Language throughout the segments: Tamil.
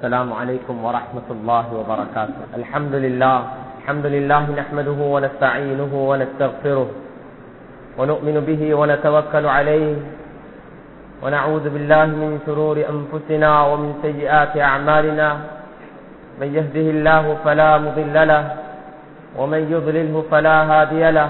السلام عليكم ورحمة الله وبركاته الحمد لله الحمد لله نحمده ونستعينه ونستغفره ونؤمن به ونتوكل عليه ونعوذ بالله من شرور أنفسنا ومن سيئات أعمالنا من يهده الله فلا مضل له ومن يضلله فلا هادي له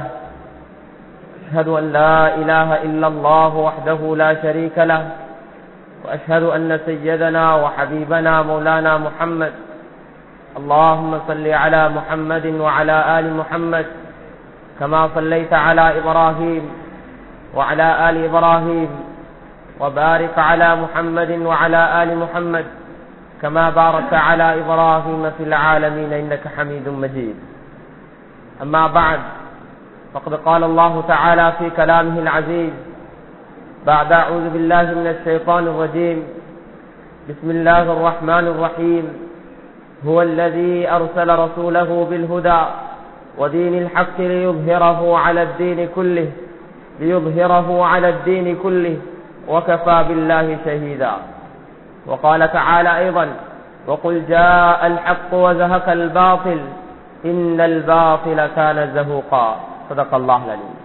أشهد أن لا إله إلا الله وحده لا شريك له وأشهد أن سيدنا وحبيبنا مولانا محمد اللهم صل على محمد وعلى آل محمد كما صليت على إبراهيم وعلى آل إبراهيم وبارك على محمد وعلى آل محمد كما باركت على إبراهيم في العالمين إنك حميد مجيد أما بعد فقد قال الله تعالى في كلامه العزيز بعد أعوذ بالله من الشيطان الرجيم بسم الله الرحمن الرحيم هو الذي أرسل رسوله بالهدى ودين الحق ليظهره على الدين كله ليظهره على الدين كله وكفى بالله شهيدا وقال تعالى أيضا وقل جاء الحق وزهق الباطل إن الباطل كان زهوقا صدق الله العليم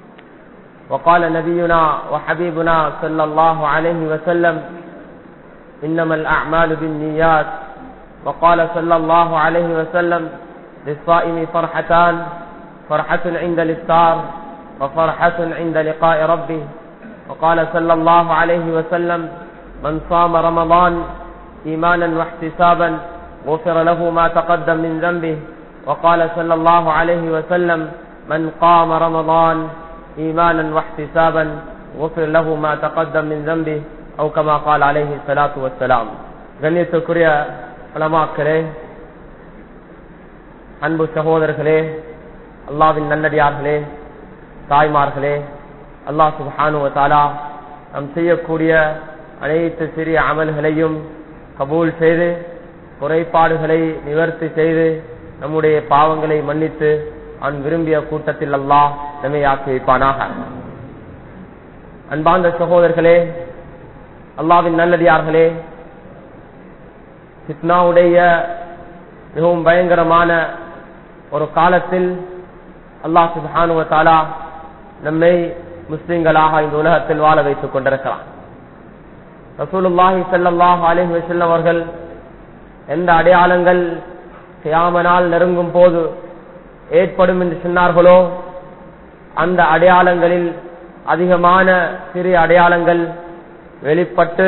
وقال نبينا وحبيبنا صلى الله عليه وسلم إنما الأعمال بالنيات وقال صلى الله عليه وسلم للصائم فرحتان فرحة عند الإفطار وفرحة عند لقاء ربه وقال صلى الله عليه وسلم من صام رمضان إيمانا واحتسابا غفر له ما تقدم من ذنبه وقال صلى الله عليه وسلم من قام رمضان إيمانا واحتسابا غفر له ما تقدم من ذنبه أو كما قال عليه الصلاة والسلام கண்ணியத்துக்குரிய உலமாக்களே அன்பு சகோதரர்களே அல்லாவின் நல்லடியார்களே தாய்மார்களே அல்லாஹ் சுபானு தாலா நாம் செய்யக்கூடிய அனைத்து சிறிய அமல்களையும் கபூல் செய்து குறைபாடுகளை நிவர்த்தி செய்து நம்முடைய பாவங்களை மன்னித்து அவன் விரும்பிய கூட்டத்தில் அல்லாஹ் நம்மை ஆக்கி வைப்பானாக அன்பார்ந்த சகோதரர்களே அல்லாவின் நல்லடியார்களே சித்னாவுடைய மிகவும் பயங்கரமான ஒரு காலத்தில் அல்லாஹ் சுபானுவ தாலா நம்மை முஸ்லிம்களாக இந்த உலகத்தில் வாழ வைத்துக் கொண்டிருக்கிறான் ரசூலுல்லாஹி சல்லாஹ் அலிஹி வசல்லம் அவர்கள் எந்த அடையாளங்கள் கியாமனால் நெருங்கும் போது ஏற்படும் என்று சொன்னார்களோ அந்த அடையாளங்களில் அதிகமான சிறிய அடையாளங்கள் வெளிப்பட்டு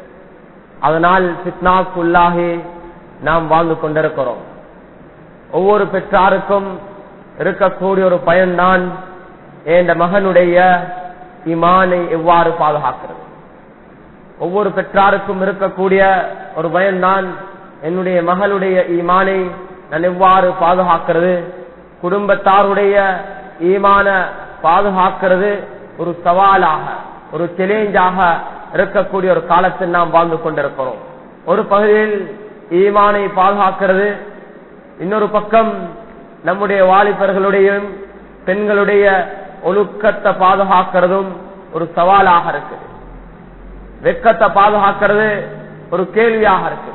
அதனால் பித்னாக்குள்ளாகி நாம் வாழ்ந்து கொண்டிருக்கிறோம் ஒவ்வொரு பெற்றாருக்கும் இருக்கக்கூடிய ஒரு பயன்தான் என்ற மகனுடைய இமானை எவ்வாறு பாதுகாக்கிறது ஒவ்வொரு பெற்றாருக்கும் இருக்கக்கூடிய ஒரு பயன்தான் என்னுடைய மகளுடைய ஈமானை நான் எவ்வாறு பாதுகாக்கிறது குடும்பத்தாருடைய ஈமான பாதுகாக்கிறது ஒரு சவாலாக ஒரு சேலேஞ்சாக இருக்கக்கூடிய ஒரு காலத்தில் நாம் வாழ்ந்து கொண்டிருக்கிறோம் ஒரு பகுதியில் ஈமானை பாதுகாக்கிறது இன்னொரு பக்கம் நம்முடைய வாலிபர்களுடையும் பெண்களுடைய ஒழுக்கத்தை பாதுகாக்கிறதும் ஒரு சவாலாக இருக்கு வெக்கத்தை பாதுகாக்கிறது ஒரு கேள்வியாக இருக்கு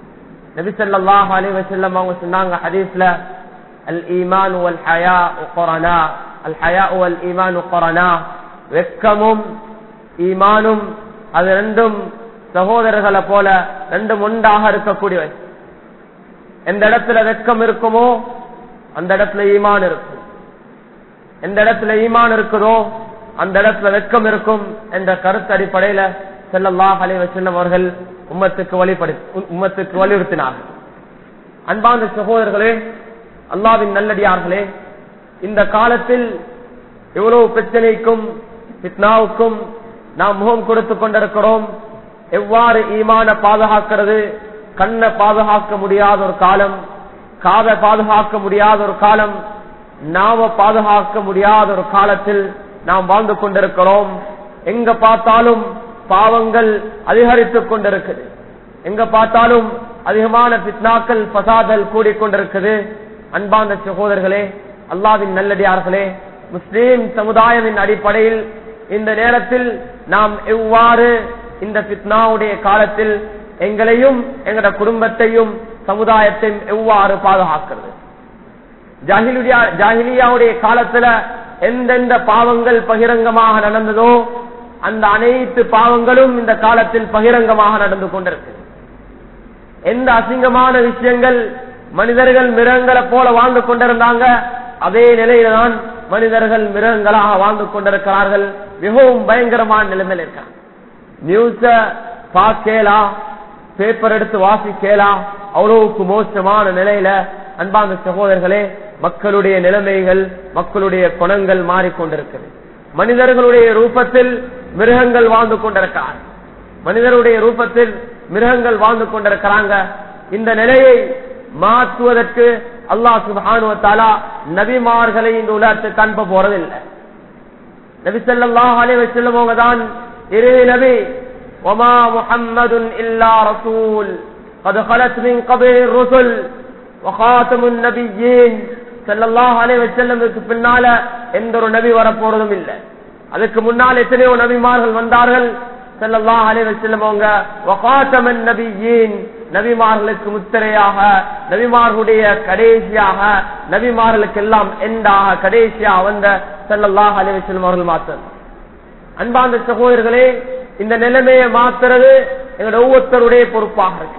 நபிசல்லாஹ் அலி வசல்லம் அவங்க சொன்னாங்க ஹதீஸ்ல அல் ஈமான் வல் ஹயா கொரனா அல் ஹயா வல் ஈமான் கொரனா வெக்கமும் ஈமானும் அது ரெண்டும் சகோதரர்களை போல ரெண்டும் ஒன்றாக இருக்கக்கூடியவை எந்த இடத்துல வெக்கம் இருக்குமோ அந்த இடத்துல ஈமான் இருக்கும் எந்த இடத்துல ஈமான் இருக்குதோ அந்த இடத்துல வெக்கம் இருக்கும் என்ற கருத்து அடிப்படையில செல்லல்லாஹ் அலைவ செல்லம் அவர்கள் உம்மத்துக்கு வழிபடு உம்மத்துக்கு வலியுறுத்தினார்கள் அன்பார்ந்த சகோதரர்களே அல்லாவின் நல்லடியார்களே இந்த காலத்தில் எவ்வளவு பிரச்சனைக்கும் பித்னாவுக்கும் நாம் முகம் கொடுத்து கொண்டிருக்கிறோம் எவ்வாறு ஈமான பாதுகாக்கிறது கண்ணை பாதுகாக்க முடியாத ஒரு காலம் காதை பாதுகாக்க முடியாத ஒரு காலம் நாம பாதுகாக்க முடியாத ஒரு காலத்தில் நாம் வாழ்ந்து கொண்டிருக்கிறோம் எங்க பார்த்தாலும் பாவங்கள் அதிகரித்துக் கொண்டிருக்குது எங்க பார்த்தாலும் அதிகமான பித்னாக்கள் பசாதல் கூடிக்கொண்டிருக்குது அன்பான சகோதரர்களே அல்லாவின் நல்லடியார்களே முஸ்லீம் சமுதாயத்தின் அடிப்படையில் இந்த நேரத்தில் நாம் எவ்வாறு இந்த பித்னாவுடைய காலத்தில் எங்களையும் எங்கட குடும்பத்தையும் சமுதாயத்தையும் எவ்வாறு பாதுகாக்கிறது ஜாகிலியா ஜாகிலியாவுடைய காலத்துல எந்தெந்த பாவங்கள் பகிரங்கமாக நடந்ததோ அந்த அனைத்து பாவங்களும் இந்த காலத்தில் பகிரங்கமாக நடந்து கொண்டிருக்கு எந்த அசிங்கமான விஷயங்கள் மனிதர்கள் மிருகங்களை போல வாழ்ந்து கொண்டிருந்தாங்க அதே நிலையில்தான் மனிதர்கள் மிருகங்களாக வாழ்ந்து கொண்டிருக்கிறார்கள் மிகவும் பயங்கரமான நிலைமையில் இருக்காங்க நியூஸ பார்க்கலா பேப்பர் எடுத்து வாசிக்கலாம் அவ்வளவுக்கு மோசமான நிலையில அன்பான சகோதரர்களே மக்களுடைய நிலைமைகள் மக்களுடைய குணங்கள் மாறிக்கொண்டிருக்கிறது மனிதர்களுடைய ரூபத்தில் மிருகங்கள் வாழ்ந்து கொண்டிருக்கிறார் மனிதருடைய ரூபத்தில் மிருகங்கள் வாழ்ந்து கொண்டிருக்கிறாங்க இந்த நிலையை மாற்றுவதற்கு அல்லாஹ் சுபானுவத்தாலா நபிமார்களை இந்த உலகத்துக்கு அனுப்ப போறதில்லை நபி சொல்லாஹ் அலைவ செல்லுமவங்க தான் இறுதி நபி ஒமா முஹம்மது இல்லா ரசூல் قد خلت من قبل الرسل وخاتم النبيين ஸல்லல்லாஹு அலைஹி வஸல்லமுக்கு பின்னால எந்த ஒரு நபி வர போறதும் இல்லை அதுக்கு முன்னால் எத்தனையோ நபிமார்கள் வந்தார்கள் ஸல்லல்லாஹு அலைஹி வஸல்லம் அவங்க வகாத்தமன் நபியீன் நபிமார்களுக்கு முத்திரையாக நபிமார்களுடைய கடைசியாக நபிமார்களுக்கு எல்லாம் எண்டாக கடைசியாக வந்த ஸல்லல்லாஹு அலைஹி வஸல்லம் அவர்கள் மாத்தம் அன்பார்ந்த சகோதரர்களே இந்த நிலைமையை மாத்துறது எங்களோட ஒவ்வொருத்தருடைய பொறுப்பாக இருக்கு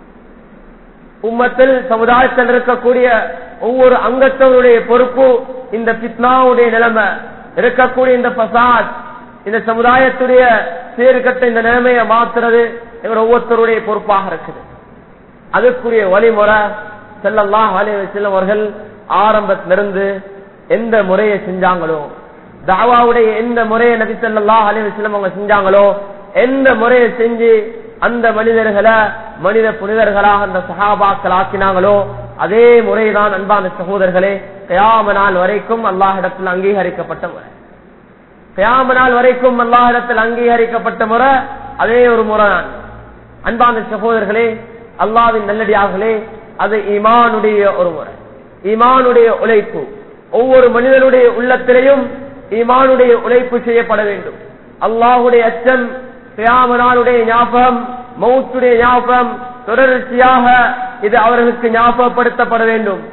உம்மத்தில் சமுதாயத்தில் இருக்கக்கூடிய ஒவ்வொரு அங்கத்தவருடைய பொறுப்பு இந்த பித்னாவுடைய நிலைமை இருக்கக்கூடிய இந்த பசாத் இந்த சமுதாயத்துடைய சீர்கட்ட இந்த நிலைமையை மாத்துறது எங்களோட ஒவ்வொருத்தருடைய பொறுப்பாக இருக்குது அதுக்குரிய வழிமுறை செல்லல்லாம் செல்லும் அவர்கள் ஆரம்பத்திலிருந்து எந்த முறையை செஞ்சாங்களோ தாவாவுடைய எந்த முறையை நபி சொல்லா அலிவசலம் அவங்க செஞ்சாங்களோ எந்த முறையை செஞ்சு அந்த மனிதர்களை மனித புனிதர்களாக அந்த சகாபாக்கள் ஆக்கினாங்களோ அதே முறைதான் அன்பான சகோதரர்களே கயாம நாள் வரைக்கும் அல்லாஹிடத்தில் அங்கீகரிக்கப்பட்ட முறை கயாம நாள் வரைக்கும் அல்லாஹிடத்தில் அங்கீகரிக்கப்பட்ட முறை அதே ஒரு முறை தான் அன்பான சகோதரர்களே அல்லாவின் நல்லடியார்களே அது ஈமானுடைய ஒரு முறை ஈமானுடைய உழைப்பு ஒவ்வொரு மனிதனுடைய உள்ளத்திலையும் ஈமானுடைய உழைப்பு செய்யப்பட வேண்டும் அல்லாஹுடைய அச்சம் கியாமனாளுடைய ஞாபகம் மௌத்துடைய ஞாபகம் தொடர்ச்சியாக இது அவர்களுக்கு ஞாபகப்படுத்தப்பட வேண்டும்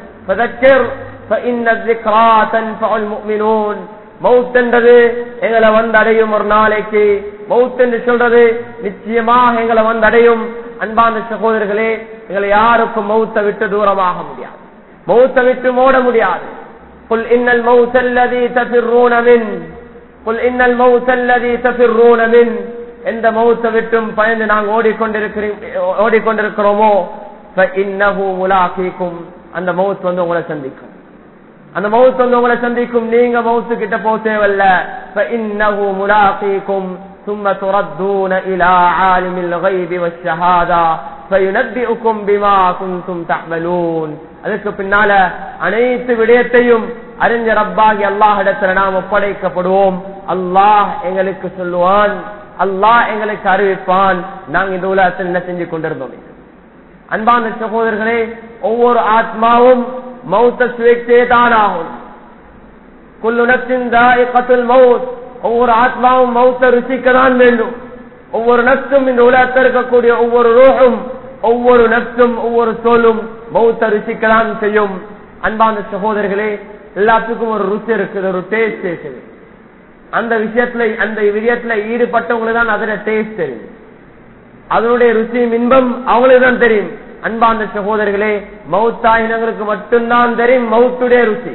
மவுத் என்றது எங்களை வந்து அடையும் ஒரு நாளைக்கு மவுத் என்று சொல்றது நிச்சயமாக எங்களை வந்து அடையும் அன்பான சகோதரர்களே எங்களை யாருக்கும் மௌத்த விட்டு தூரமாக முடியாது மௌத்த விட்டு ஓட முடியாது قل إن الموت الذي تفرون منه قل إن الموت الذي تفرون منه எந்த மௌத்த விட்டும் பயந்து நாங்கள் ஓடிக்கொண்டிருக்கிறோம் ஓடிக்கொண்டிருக்கிறோமோ இன்னஹு முலாக்கிக்கும் அந்த மவுத் வந்து உங்களை சந்திக்கும் அந்த மவுத் வந்து உங்களை சந்திக்கும் நீங்க மவுத்து கிட்ட போக தேவையில்ல இன்னஹு முலாக்கிக்கும் ثم تردون إلى عالم الغيب والشهادة فينبئكم بما كنتم تعملون அதுக்கு பின்னால அனைத்து விடயத்தையும் அறிஞ்ச ரப்பாகி அல்லாஹிடத்துல நாம் ஒப்படைக்கப்படுவோம் அல்லாஹ் எங்களுக்கு சொல்லுவான் அல்லாஹ் எங்களுக்கு அறிவிப்பான் நாங்க இந்த உலகத்தில் என்ன செஞ்சு கொண்டிருந்தோம் அன்பான சகோதரர்களே ஒவ்வொரு ஆத்மாவும் மௌத்த சுவைத்தே தான் ஆகும் குல்லுனத்தின் தாயக்கத்துல் மவுத் ஒவ்வொரு ஆத்மாவும் மௌத்த ருசிக்க தான் வேண்டும் ஒவ்வொரு நப்சும் இந்த உலகத்தில் இருக்கக்கூடிய ஒவ்வொரு ரோகம் ஒவ்வொரு நப்சும் ஒவ்வொரு சோலும் மௌத்த ருசிக்கதான் செய்யும் அன்பான சகோதரர்களே எல்லாத்துக்கும் ஒரு ருசி இருக்குது ஒரு டேஸ்ட் இருக்குது அந்த விஷயத்துல அந்த விஷயத்துல ஈடுபட்டவங்களுக்கு தான் அதோட டேஸ்ட் தெரியும் அதனுடைய ருசியும் இன்பம் அவங்களுக்கு தான் தெரியும் அன்பான சகோதரர்களே மௌத்தாயினங்களுக்கு மட்டும்தான் தெரியும் மௌத்துடைய ருசி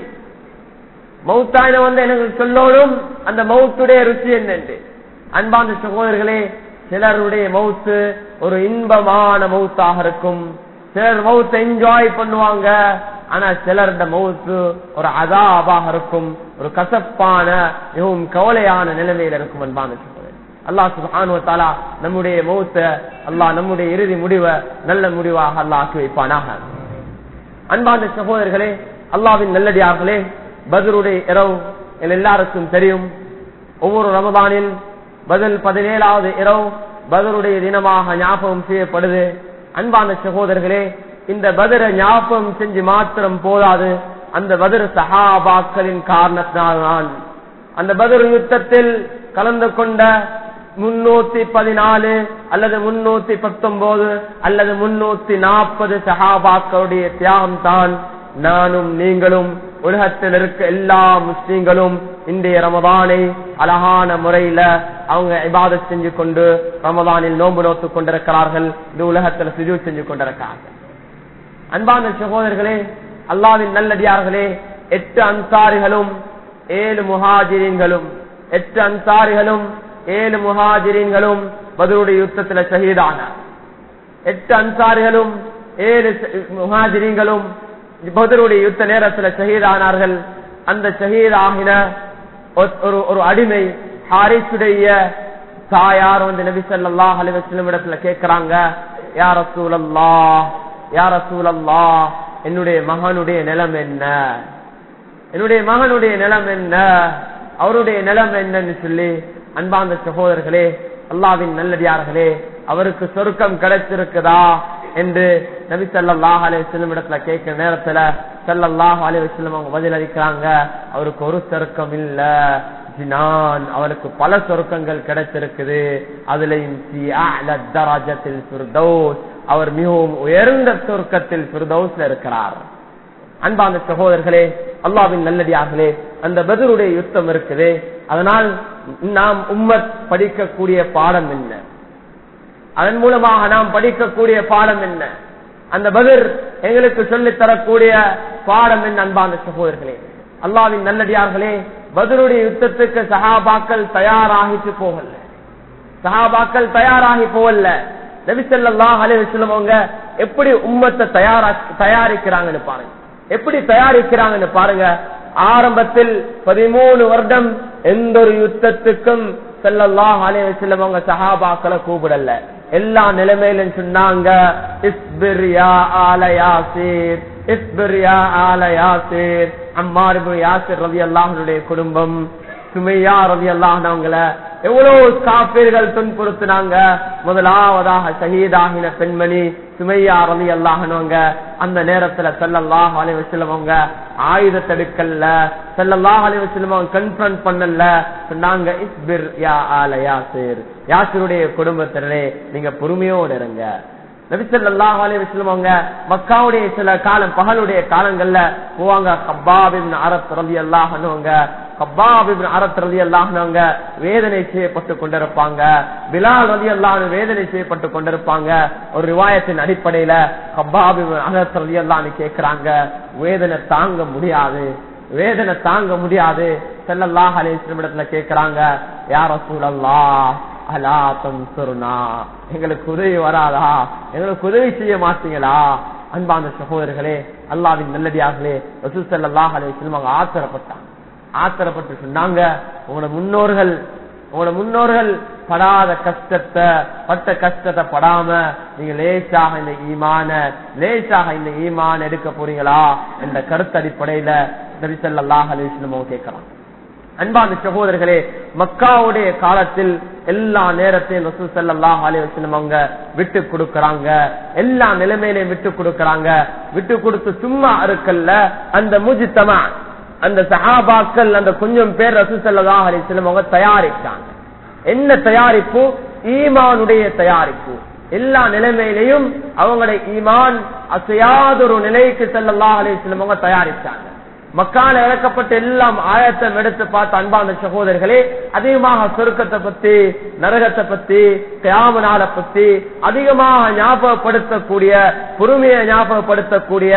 மௌத்தாயின வந்து எனக்கு சொல்லணும் அந்த மௌத்துடைய ருசி என்னென்று அன்பான சகோதரர்களே சிலருடைய மவுத்து ஒரு இன்பமான மவுத்தாக இருக்கும் சிலர் மவுத்தை என்ஜாய் பண்ணுவாங்க ஆனா சிலருடைய மவுத்து ஒரு அதாபாக இருக்கும் ஒரு கசப்பான மிகவும் கவலையான நிலைமையில இருக்கும் அன்பான சகோதரர் அல்லா சுபானுவத்தாலா நம்முடைய மௌத்த அல்லாஹ் நம்முடைய இறுதி முடிவை நல்ல முடிவாக அல்லா ஆக்கி வைப்பானாக அன்பான சகோதரர்களே அல்லாவின் நல்லடியார்களே பதருடைய இரவு எல்லாருக்கும் தெரியும் ஒவ்வொரு ரமதானில் பதில் பதினேழாவது இரவு பதருடைய தினமாக ஞாபகம் செய்யப்படுது அன்பான சகோதரர்களே இந்த பதிர ஞாபகம் செஞ்சு மாத்திரம் போதாது அந்த பதிர சஹாபாக்களின் காரணத்தினால்தான் அந்த பதிர் யுத்தத்தில் கலந்து கொண்ட முன்னூத்தி பதினாலு அல்லது முன்னூத்தி பத்தொன்பது அல்லது முன்னூத்தி நாற்பது சஹாபாக்களுடைய தியாகம் தான் நானும் நீங்களும் உலகத்தில் இருக்க எல்லா முஸ்லீம்களும் இன்றைய ரமதானை அழகான முறையில அவங்க இபாத செஞ்சு கொண்டு ரமதானில் நோன்பு நோத்து கொண்டிருக்கிறார்கள் இந்த உலகத்தில் சுஜூ செஞ்சு கொண்டிருக்கிறார்கள் அன்பான சகோதரர்களே அல்லாவின் நல்லடியார்களே எட்டு அன்சாரிகளும் ஏழு முஹாஜிரின்களும் எட்டு அன்சாரிகளும் ஏழு முஹாஜிரின்களும் பதிலுடைய யுத்தத்துல ஷஹீதானார் எட்டு அன்சாரிகளும் ஏழு முஹாஜிரின்களும் பதிலுடைய யுத்த நேரத்துல ஷஹீதானார்கள் அந்த ஷஹீத் ஆகின ஒரு ஒரு அடிமை ஹாரிசுடைய தாயார் வந்து நபி ஸல்லல்லாஹு அலைஹி வஸல்லம் இடத்துல கேக்குறாங்க யா ரசூலல்லாஹ் யா ரசூலல்லாஹ் என்னுடைய மகனுடைய நிலம் என்ன என்னுடைய மகனுடைய நிலம் என்ன அவருடைய நிலம் என்னன்னு சொல்லி அன்பார்ந்த சகோதரர்களே அல்லாவின் நல்லடியார்களே அவருக்கு சொருக்கம் கிடைச்சிருக்குதா என்று நபி சல்லாஹ் அலையம் இடத்துல கேட்கிற நேரத்துல சல்லாஹ் அலைவசல்லம் அவங்க பதில் அளிக்கிறாங்க அவருக்கு ஒரு சொருக்கம் இல்ல ஜினான் அவருக்கு பல சொருக்கங்கள் கிடைச்சிருக்குது அதுலயும் அவர் மிகவும் உயர்ந்த சொருக்கத்தில் பிரதோஸ்ல இருக்கிறார் அன்பான சகோதரர்களே அல்லாவின் நல்லடியார்களே அந்த பதிலுடைய யுத்தம் இருக்குது அதனால் நாம் உம்மத் படிக்கக்கூடிய பாடம் என்ன அதன் மூலமாக நாம் படிக்கக்கூடிய பாடம் என்ன அந்த பதிர் எங்களுக்கு சொல்லித் தரக்கூடிய பாடம் என்ன அன்பான சகோதரர்களே அல்லாவின் நல்லடியார்களே பதிலுடைய யுத்தத்துக்கு சகாபாக்கள் தயாராகிட்டு போகல சகாபாக்கள் தயாராகி போகல நபிசல்லாஹ் அலைவசல்லம் அவங்க எப்படி உம்மத்தை தயாரா தயாரிக்கிறாங்கன்னு பாருங்க எப்படி தயாரிக்கிறாங்கன்னு பாருங்க ஆரம்பத்தில் பதிமூணு வருடம் எந்த ஒரு யுத்தத்துக்கும் செல்லல்லாஹ் அலைவசல்லம் அவங்க சஹாபாக்களை கூப்பிடல எல்லா நிலைமையிலும் சொன்னாங்க இஸ்பிர் யா ஆல யாசீர் இஸ்பிர் யா ஆல யாசீர் அம்மார் யாசிர் ரவி அல்லாஹனுடைய குடும்பம் சுமையா ரவி அல்லாஹனவங்கள எவ்வளவு காப்பீர்கள் துன்புறுத்தினாங்க முதலாவதாக ஷஹீதாகின பெண்மணி சுமையா ரவி அல்லாஹனவங்க அந்த நேரத்துல செல்லல்லாஹ் அலை வசலவங்க ஆயுத தடுக்கல்ல செல்லல்லாஹ் அலை வசலவங்க கன்ஃபரன்ட் பண்ணல சொன்னாங்க இஸ்பிர் யா ஆல யாசிர் யாசிருடைய குடும்பத்தினரே நீங்க பொறுமையோடு இருங்க நபிசல்லாஹ் அலைவசல்லுவாங்க மக்காவுடைய சில காலம் பகலுடைய காலங்கள்ல போவாங்க கப்பாபின் அரத் ரவி அல்லாஹனுவங்க கப்பாபின் அரத் ரவி அல்லாஹனவங்க வேதனை செய்யப்பட்டு கொண்டிருப்பாங்க பிலால் ரவி அல்லாஹ் வேதனை செய்யப்பட்டு கொண்டிருப்பாங்க ஒரு ரிவாயத்தின் அடிப்படையில கப்பாபின் அரத் ரவி அல்லான்னு கேட்கிறாங்க வேதனை தாங்க முடியாது வேதனை தாங்க முடியாது செல்லல்லாஹ் அலிஸ்லம் இடத்துல கேட்கிறாங்க யார சூழல்லா அலா தன்சுருனா எங்களுக்கு உதவி வராதா எங்களுக்கு உதவி செய்ய மாட்டீங்களா அன்பான சகோதரர்களே அல்லாவின் நல்லடியார்களே ரசூல் சல்லாஹ் அலிஸ்லம் அவங்க ஆத்திரப்பட்டாங்க ஆத்திரப்பட்டு சொன்னாங்க உங்களோட முன்னோர்கள் உங்களோட முன்னோர்கள் படாத கஷ்டத்தை பட்ட கஷ்டத்தை படாம நீங்க லேசாக இந்த ஈமான லேசாக இந்த ஈமான எடுக்க போறீங்களா என்ற கருத்து அடிப்படையில நபிசல்லாஹ் அலிஸ்லம் கேட்கிறான் அன்பான சகோதரர்களே மக்காவுடைய காலத்தில் எல்லா நேரத்தையும் ரசூல் சல்லாஹ் அலிவசலம் அவங்க விட்டு கொடுக்கறாங்க எல்லா நிலைமையிலையும் விட்டு கொடுக்கறாங்க விட்டு கொடுத்து சும்மா இருக்கல்ல அந்த முஜித்தமா அந்த சஹாபாக்கள் அந்த கொஞ்சம் பேர் ரசூல் சல்லாஹ் அலிவசலம் அவங்க தயாரிக்கிறாங்க என்ன தயாரிப்பு ஈமானுடைய தயாரிப்பு எல்லா நிலைமையிலையும் அவங்களுடைய ஈமான் அசையாத ஒரு நிலைக்கு செல்லல்லாஹ் அலிவசலம் அவங்க தயாரிச்சாங்க மக்கால இறக்கப்பட்ட எல்லாம் ஆயத்தம் எடுத்து பார்த்த அன்பான சகோதரர்களே அதிகமாக சொருக்கத்தை பத்தி நரகத்தை பத்தி தியாமனால பத்தி அதிகமாக ஞாபகப்படுத்தக்கூடிய பொறுமையை ஞாபகப்படுத்தக்கூடிய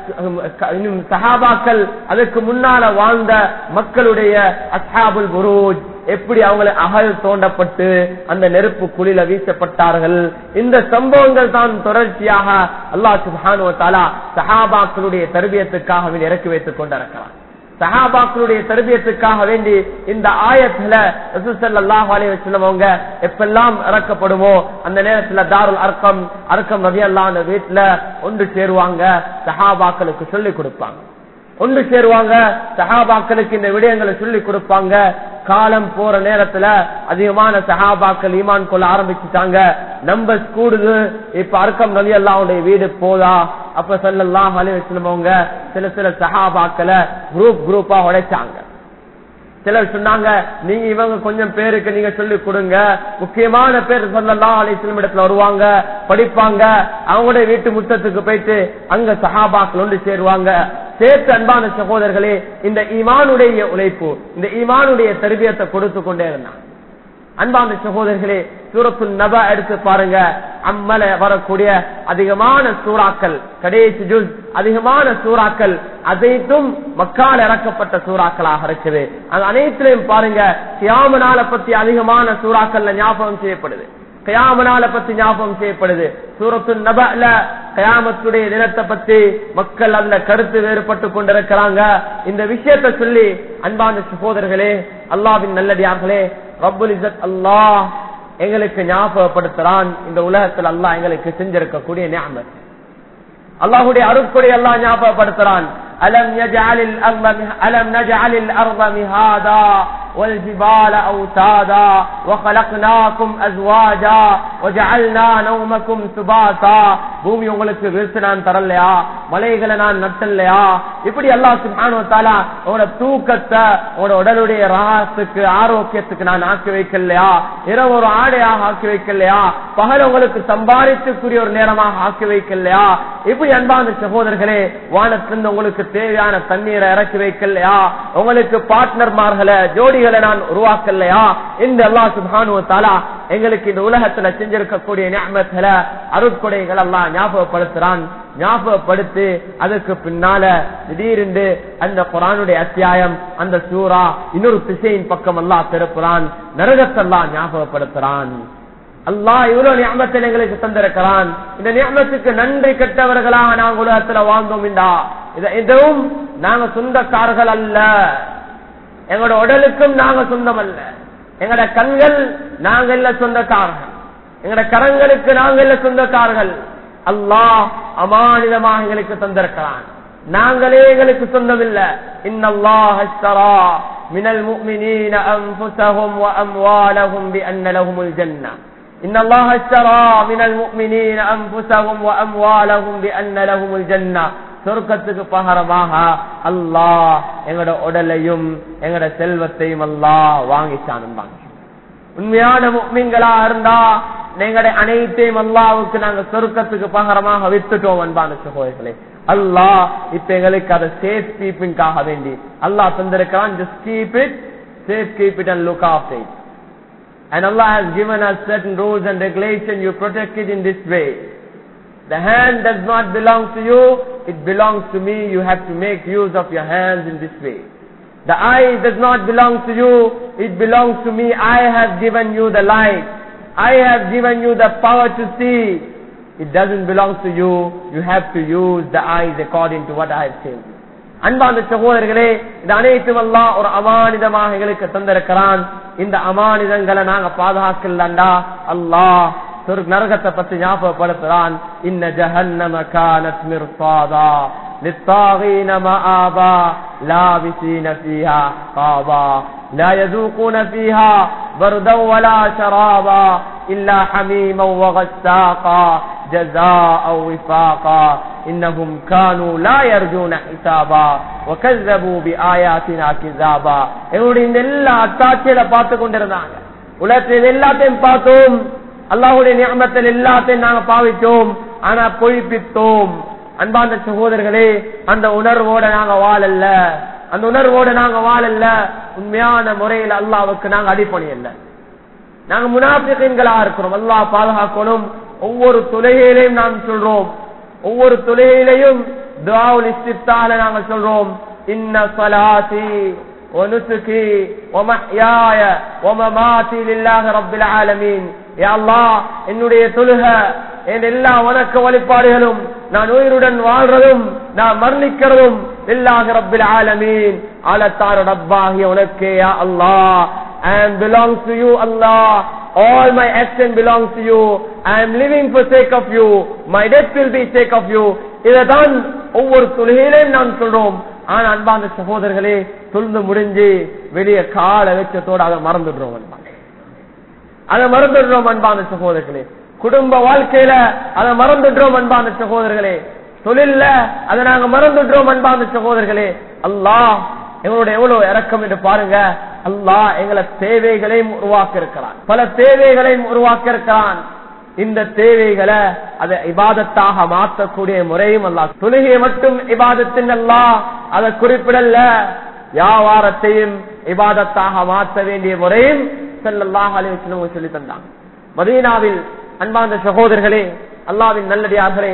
இன்னும் சஹாபாக்கள் அதுக்கு முன்னால வாழ்ந்த மக்களுடைய அசாபுல் புரூஜ் எப்படி அவங்களை அகல் தோண்டப்பட்டு அந்த நெருப்பு குளில வீசப்பட்டார்கள் இந்த சம்பவங்கள் தான் தொடர்ச்சியாக அல்லாஹ் சுபானுவத்தாலா சஹாபாக்களுடைய தர்பியத்துக்காக இறக்கி வைத்துக் கொண்டிருக்கிறார் சஹாபாக்களுடைய தர்பியத்துக்காக வேண்டி இந்த ஆயத்துல ரசூசல்லாஹ் அலைய வச்சுள்ளவங்க எப்பெல்லாம் இறக்கப்படுமோ அந்த நேரத்துல தாருல் அர்க்கம் அர்க்கம் ரவி அல்லான வீட்டுல ஒன்று சேருவாங்க சஹாபாக்களுக்கு சொல்லிக் கொடுப்பாங்க ஒன்று சேருவாங்க சஹாபாக்களுக்கு இந்த விடயங்களை சொல்லி கொடுப்பாங்க காலம் போற நேரத்துல அதிகமான சஹாபாக்கள் ஈமான் கொள்ள ஆரம்பிச்சுட்டாங்க நம்பர்ஸ் கூடுது இப்ப அர்க்கம் நலி அல்லாவுடைய வீடு போதா அப்ப சொல்லலாம் அலி வச்சுலவங்க சில சில சஹாபாக்களை குரூப் குரூப்பா உடைச்சாங்க சிலர் சொன்னாங்க நீங்க இவங்க கொஞ்சம் பேருக்கு நீங்க சொல்லி கொடுங்க முக்கியமான பேர் சொல்லலாம் அலிஸ்லம் இடத்துல வருவாங்க படிப்பாங்க அவங்களுடைய வீட்டு முத்தத்துக்கு போயிட்டு அங்க சஹாபாக்கள் ஒன்று சேருவாங்க சேர்த்து அன்பான சகோதரர்களே இந்த ஈமானுடைய உழைப்பு இந்த ஈமானுடைய தருவியத்தை கொடுத்து கொண்டே இருந்தான் அன்பான சகோதரர்களே சூரத்து நப எடுத்து பாருங்க அம்மல வரக்கூடிய அதிகமான சூறாக்கள் கடைசி ஜுஸ் அதிகமான சூறாக்கள் அனைத்தும் மக்கால் இறக்கப்பட்ட சூறாக்களாக இருக்குது அது அனைத்திலையும் பாருங்க கியாமனால பத்தி அதிகமான சூறாக்கள்ல ஞாபகம் செய்யப்படுது கயாமனால பத்தி ஞாபகம் செய்யப்படுது சூரத்து நபல கயாமத்துடைய தினத்தை பத்தி மக்கள் அதுல கருத்து வேறுபட்டு கொண்டிருக்கிறாங்க இந்த விஷயத்தை சொல்லி அன்பான சகோதரர்களே அல்லாவின் நல்லடியார்களே ரப்புல் இசத் அல்லாஹ் எங்களுக்கு ஞாபகப்படுத்துறான் இந்த உலகத்தில் அல்லாஹ் எங்களுக்கு செஞ்சிருக்கக்கூடிய ஞாபகம் அல்லாஹுடைய அருட்கொடை எல்லாம் ஞாபகப்படுத்துறான் அலம் நஜஅலில் அர்த அலம் நஜஅலில் அர்த மிஹாதா والجبال أوتادا وخلقناكم أزواجا وجعلنا نومكم سباتا பூமி உங்களுக்கு விரித்து நான் தரலையா மலைகளை நான் நட்டலையா இப்படி எல்லாம் சுபானுவத்தாலா உங்களோட தூக்கத்தை உங்களோட உடலுடைய ராசத்துக்கு ஆரோக்கியத்துக்கு நான் ஆக்கி வைக்கலையா இரவு ஒரு ஆடையாக ஆக்கி வைக்கலையா பகல் உங்களுக்கு சம்பாதித்துக்குரிய ஒரு நேரமாக ஆக்கி வைக்கலையா இப்படி அன்பான சகோதரர்களே வானத்திலிருந்து உங்களுக்கு தேவையான தண்ணீரை இறக்கி வைக்கலையா உங்களுக்கு பார்ட்னர்மார்களை ஜோடிகளை நான் உருவாக்கலையா இந்த அல்லா சுபானுவத்தாலா எங்களுக்கு இந்த உலகத்துல செஞ்சிருக்கக்கூடிய ஞாபகத்துல அருட்கொடைகள் எல்லாம் ஞாபகப்படுத்துறான் ஞாபகப்படுத்தி அதுக்கு பின்னால திடீரென்று அந்த குரானுடைய அத்தியாயம் அந்த சூறா இன்னொரு திசையின் பக்கம் எல்லாம் திருப்புறான் நரகத்தெல்லாம் ஞாபகப்படுத்துறான் அல்லாஹ் இவ்வளவு ஞாபகத்தில் எங்களுக்கு தந்திருக்கிறான் இந்த ஞாபகத்துக்கு நன்றி கெட்டவர்களாக நாங்கள் உலகத்துல வாழ்ந்தோம் இந்தா இதுவும் நாங்க சொந்தக்காரர்கள் அல்ல எங்களோட உடலுக்கும் நாங்க சொந்தம் அல்ல எங்கட கண்கள் நாங்க இல்ல சொந்தக்காரர்கள் எங்கட கரங்களுக்கு நாங்க இல்ல சொந்தக்காரர்கள் அல்லாஹ் அமானிதமாக எங்களுக்கு தந்திருக்கிறான் நாங்களே எங்களுக்கு சொந்தம் இல்ல இன்னல்லாஹ் من المؤمنين أنفسهم وأموالهم بأن لهم الجنة إن الله اشترى من المؤمنين أنفسهم وأموالهم بأن لهم الجنة சொர்க்கத்துக்கு பகரமாக அல்லாஹ் எங்கட உடலையும் எங்கட செல்வத்தையும் அல்லாஹ் வாங்கிச்சான் உண்மையான முக்மீன்களா இருந்தா எங்கட அனைத்தையும் அல்லாவுக்கு நாங்க சொர்க்கத்துக்கு பகரமாக வித்துட்டோம் அன்பான சகோதரர்களே அல்லாஹ் இப்ப எங்களுக்கு அதை சேஃப் கீப்பிங்காக வேண்டி அல்லாஹ் தந்திருக்கிறான் just keep it safe keep it and look of it And Allah has given us certain rules and regulations. You protect it in this way. The hand does not belong to you, it belongs to me. You have to make use of your hands in this way. The eye does not belong to you, it belongs to me. I have given you the light. I have given you the power to see. It doesn't belong to you. You have to use the eyes according to what I have said. அன்பான சகோதரர்களே இந்த அனைத்தும் எல்லாம் ஒரு அமானிதமாக எங்களுக்கு தந்திருக்கிறான் இந்த அமானிதங்களை நாங்க பாதுகாக்கலண்டா அல்லாஹ் சொர்க்க நரகத்தை பத்தி ஞாபகப்படுத்துறான் இன்ன ஜஹன்னம கானத் மிர்சாதா للطاغين مآبا لابسين فيها قابا لا يذوقون فيها بردا ولا شرابا إلا حميما وغساقا جزاء وفاقا إنهم كانوا لا يرجون حسابا وكذبوا بآياتنا كذابا எங்களுடைய இந்த எல்லா அத்தாட்சியில பார்த்து கொண்டிருந்தாங்க உலகத்தில் எல்லாத்தையும் பார்த்தோம் அல்லாஹுடைய நியமத்தில் எல்லாத்தையும் நாங்க பாவித்தோம் ஆனா பொய்ப்பித்தோம் அன்பாந்த சகோதரர்களே அந்த உணர்வோட நாங்க வாழல்ல அந்த உணர்வோட நாங்க வாழல்ல உண்மையான முறையில் அல்லாவுக்கு நாங்க அடிப்பணி அல்ல நாங்க முனாபிகளா இருக்கிறோம் அல்லாஹ் பாதுகாக்கணும் ஒவ்வொரு தொலைகையிலையும் நாம் சொல்றோம் ஒவ்வொரு தொலைகையிலையும் துவாவுல் இஸ்திப்தால நாங்க சொல்றோம் இன்ன சலாத்தி ونسكي ومحياي ومماتي لله رب العالمين يا الله என்னுடைய தொழுக என் எல்லா வணக்க வழிபாடுகளும் நான் உயிருடன் வாழ்றதும் நான் மரணிக்கிறதும் இல்லாக ரப்பில் ஆலமீன் ஆலத்தார ரப்பாகிய உனக்கே யா அல்லாஹ் I am belongs to you Allah all my action belongs to you I am living for sake of you my death will be sake of you இதைதான் ஒவ்வொரு தொழுகையிலையும் நான் சொல்றோம் ஆனா அன்பான சகோதரர்களே தொழுந்து முடிஞ்சு வெளியே கால வச்சத்தோட அதை மறந்துடுறோம் அன்பான அதை மறந்துடுறோம் அன்பான சகோதரர்களே குடும்ப வாழ்க்கையில அதை மறந்துடுறோம் அன்பான சகோதரர்களே தொழில்ல அதை நாங்க மறந்துடுறோம் அன்பான சகோதரர்களே அல்லாஹ் எங்களோட எவ்வளவு இறக்கம் என்று பாருங்க அல்லாஹ் எங்களை தேவைகளையும் உருவாக்க இருக்கிறான் பல தேவைகளையும் உருவாக்க இருக்கிறான் இந்த தேவைகளை அதை இபாதத்தாக மாற்றக்கூடிய முறையும் அல்ல தொழுகையை மட்டும் இபாதத்தின் அல்லா அதை குறிப்பிடல வியாபாரத்தையும் இபாதத்தாக மாற்ற வேண்டிய முறையும் செல்லல்லாஹ் அலிவசனவங்க சொல்லி தந்தாங்க மதீனாவில் அன்பார்ந்த சகோதரர்களே அல்லாவின் நல்லடியார்களே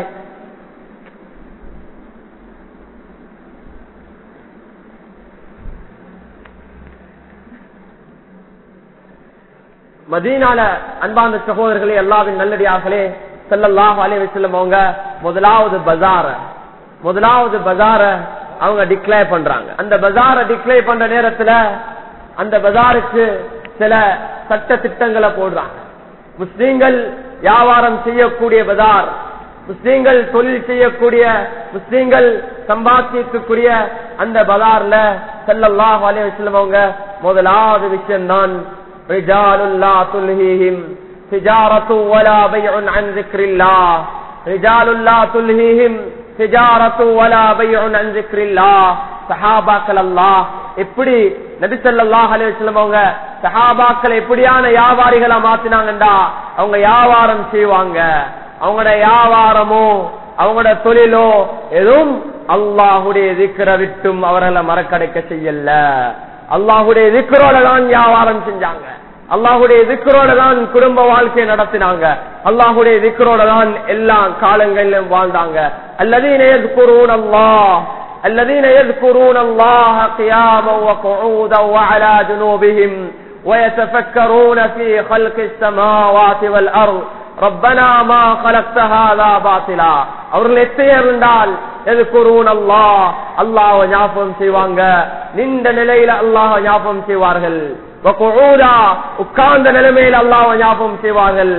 மதீனால அன்பார்ந்த சகோதரர்களே அல்லாவின் நல்லடியார்களே செல்லல்லாஹ் அலைய செல்லும் அவங்க முதலாவது பஜார முதலாவது பஜார அவங்க டிக்ளேர் பண்றாங்க அந்த பஜார டிக்ளேர் பண்ற நேரத்துல அந்த பஜாருக்கு சில சட்ட திட்டங்களை போடுறாங்க முஸ்லீம்கள் வியாபாரம் செய்யக்கூடிய பஜார் முஸ்லீம்கள் தொழில் செய்யக்கூடிய முஸ்லீம்கள் சம்பாத்தியத்துக்குரிய அந்த பஜார்ல செல்லல்லாஹ் அலைய செல்லும் அவங்க முதலாவது விஷயம்தான் رجال لا تلهيهم تجارة ولا بيع عن ذكر الله رجال لا تلهيهم تجارة ولا بيع عن ذكر الله சஹாபாக்கள் அல்லாஹ் எப்படி நபி ஸல்லல்லாஹு அலைஹி வஸல்லம் அவங்க சஹாபாக்கள் எப்படியான வியாபாரிகளா மாத்தினாங்கடா அவங்க வியாபாரம் செய்வாங்க அவங்களோட வியாபாரமோ அவங்களோட தொழிலோ எதுவும் அல்லாஹுடைய திக்கர விட்டும் அவர்களை மறக்கடைக்க செய்யல அல்லாஹுடைய திக்கரோட தான் வியாபாரம் செஞ்சாங்க அல்லாஹுடைய திக்கரோட தான் குடும்ப வாழ்க்கையை நடத்தினாங்க அல்லாஹுடைய திக்கரோட தான் எல்லா காலங்களிலும் வாழ்ந்தாங்க அல்லதீன يذكرون الله الذين يذكرون الله قياما وقعودا وعلى جنوبهم ويتفكرون في خلق السماوات والأرض ربنا ما خلقت هذا باطلا அவர்கள் எத்தையே இருந்தால் எதுக்குறூன் அல்லாஹ் அல்லாஹ் ஞாபகம் செய்வாங்க நின்ற நிலையில அல்லாஹ் ஞாபகம் செய்வார்கள் உட்கார்ந்த நிலைமையில் அல்லாஹ் ஞாபகம் செய்வார்கள்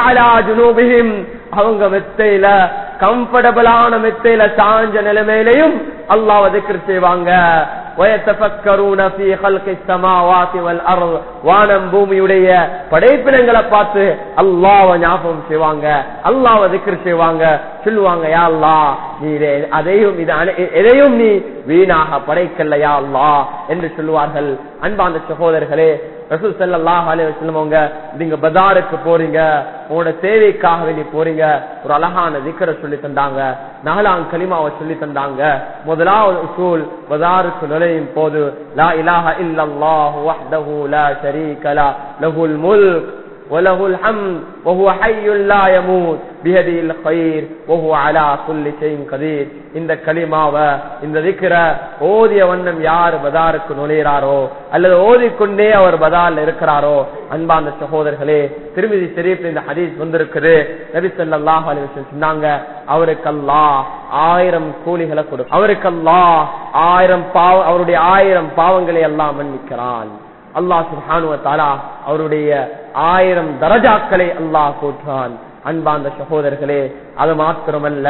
அவங்க மெத்தையில கம்ஃபர்டபுளான மெத்தையில சாஞ்ச நிலைமையிலையும் அல்லாஹ் திக்ர் செய்வாங்க வானம் பூமியுடைய படைப்பினங்களை பார்த்து அல்லாவ ஞாபகம் செய்வாங்க அல்லாவ திக்ர் செய்வாங்க சொல்லுவாங்க யா அல்லா நீ அதையும் எதையும் நீ வீணாக படைக்கலையா அல்லா என்று சொல்லுவார்கள் அன்பாந்த சகோதரர்களே ரசூல் ஸல்லல்லாஹு அலைஹி வஸல்லம் அவங்க நீங்க பஜாருக்கு போறீங்க உங்களோட தேவைக்காக வேண்டி போறீங்க ஒரு அழகான திக்கரை சொல்லி தந்தாங்க நாலாம் கலிமாவை சொல்லி தந்தாங்க முதலாவது உசூல் பஜாருக்கு நுழையும் போது லா இலாஹ இல்லல்லாஹு வஹ்தஹு லா ஷரீக லா லஹுல் முல்க் وله الحمد وهو حي لا يموت بيده الخير وهو على كل شيء قدير இந்த கலிமாவ இந்த திக்கிற ஓதிய வண்ணம் யார் பதாருக்கு நுழைகிறாரோ அல்லது ஓதிக்கொண்டே அவர் பதார்ல இருக்கிறாரோ அன்பாந்த சகோதரர்களே திருமதி ஷெரீப் இந்த ஹதீஸ் வந்திருக்குது நபி ஸல்லல்லாஹு அலைஹி வஸல்லம் சொன்னாங்க அவருக்கு அல்லாஹ் ஆயிரம் கூலிகளை கொடு அவருக்கு அல்லாஹ் ஆயிரம் பாவ அவருடைய ஆயிரம் பாவங்களை எல்லாம் மன்னிக்கிறான் அல்லாஹ் சுஹானுவ தாலா அவருடைய ஆயிரம் தரஜாக்களை அல்லாஹ் போற்றான் அன்பாந்த சகோதரர்களே அது மாத்திரமல்ல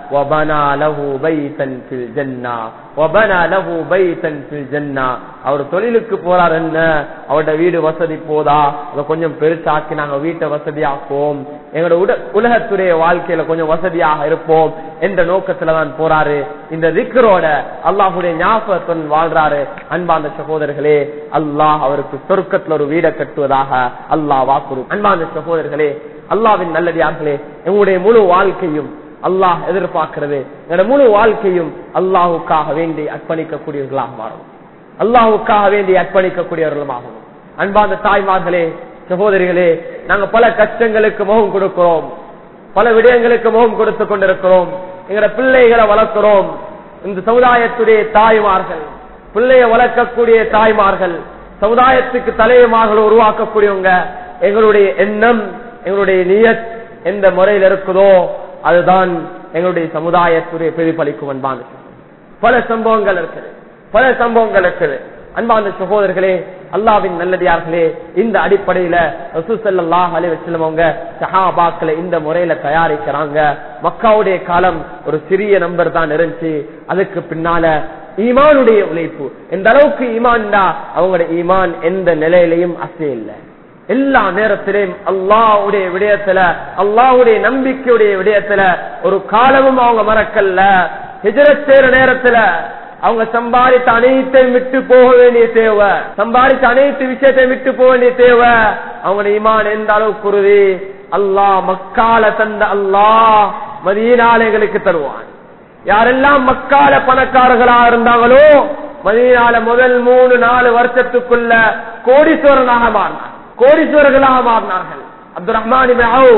அவர் தொழிலுக்கு போறார் என்ன அவரோட வீடு வசதி போதா அதை கொஞ்சம் பெருசாக்கி நாங்க வீட்டை வசதியாக்குவோம் எங்களோட உட உலகத்துடைய வாழ்க்கையில கொஞ்சம் வசதியாக இருப்போம் என்ற நோக்கத்துல தான் போறாரு இந்த திக்கரோட அல்லாஹுடைய ஞாபகத்துடன் வாழ்றாரு அன்பாந்த சகோதரர்களே அல்லாஹ் அவருக்கு சொர்க்கத்துல ஒரு வீடை கட்டுவதாக அல்லாஹ் வாக்குறு அன்பாந்த சகோதரர்களே அல்லாவின் நல்லடியார்களே எங்களுடைய முழு வாழ்க்கையும் அல்லாஹ் எதிர்பார்க்கிறது என்னோட முழு வாழ்க்கையும் அல்லாஹுக்காக வேண்டி அர்ப்பணிக்கக்கூடியவர்களாக மாறும் அல்லாஹுக்காக வேண்டி அர்ப்பணிக்கக்கூடியவர்களுமாகும் அன்பாந்த தாய்மார்களே சகோதரிகளே நாங்க பல கஷ்டங்களுக்கு முகம் கொடுக்கிறோம் பல விடயங்களுக்கு முகம் கொடுத்து கொண்டிருக்கிறோம் எங்களோட பிள்ளைகளை வளர்க்கிறோம் இந்த சமுதாயத்துடைய தாய்மார்கள் பிள்ளைய வளர்க்கக்கூடிய தாய்மார்கள் சமுதாயத்துக்கு தலைவமாக உருவாக்கக்கூடியவங்க எங்களுடைய எண்ணம் எங்களுடைய நியத் எந்த முறையில் இருக்குதோ அதுதான் எங்களுடைய சமுதாயத்துடைய பிரதிபலிக்கும் அன்பான பல சம்பவங்கள் இருக்குது பல சம்பவங்கள் இருக்குது அன்பான சகோதரர்களே அல்லாவின் நல்லடியார்களே இந்த அடிப்படையில ரசூசல்லாஹ் அலி வச்சிலவங்க சஹாபாக்களை இந்த முறையில தயாரிக்கிறாங்க மக்காவுடைய காலம் ஒரு சிறிய நம்பர் தான் இருந்துச்சு அதுக்கு பின்னால ஈமானுடைய உழைப்பு எந்த அளவுக்கு ஈமான்டா அவங்களோட ஈமான் எந்த நிலையிலையும் அசையில்லை எல்லா நேரத்திலையும் அல்லாவுடைய விடயத்துல அல்லாவுடைய நம்பிக்கையுடைய விடயத்துல ஒரு காலமும் அவங்க மறக்கல்ல ஹிஜரத் செய்யற நேரத்துல அவங்க சம்பாதித்த அனைத்தையும் விட்டு போக வேண்டிய தேவை சம்பாதித்த அனைத்து விஷயத்தையும் விட்டு போக வேண்டிய தேவை அவங்க ஈமான் எந்த அளவுக்கு உறுதி அல்லாஹ் மக்கால தந்த அல்லாஹ் மதியனாலைகளுக்கு தருவான் யாரெல்லாம் மக்கால பணக்காரர்களா இருந்தாங்களோ மதியனால முதல் மூணு நாலு வருஷத்துக்குள்ள கோடீஸ்வரனாக மாறினார் கோடீஸ்வரர்களாக மாறினார்கள் அப்துல் ரஹ்மான்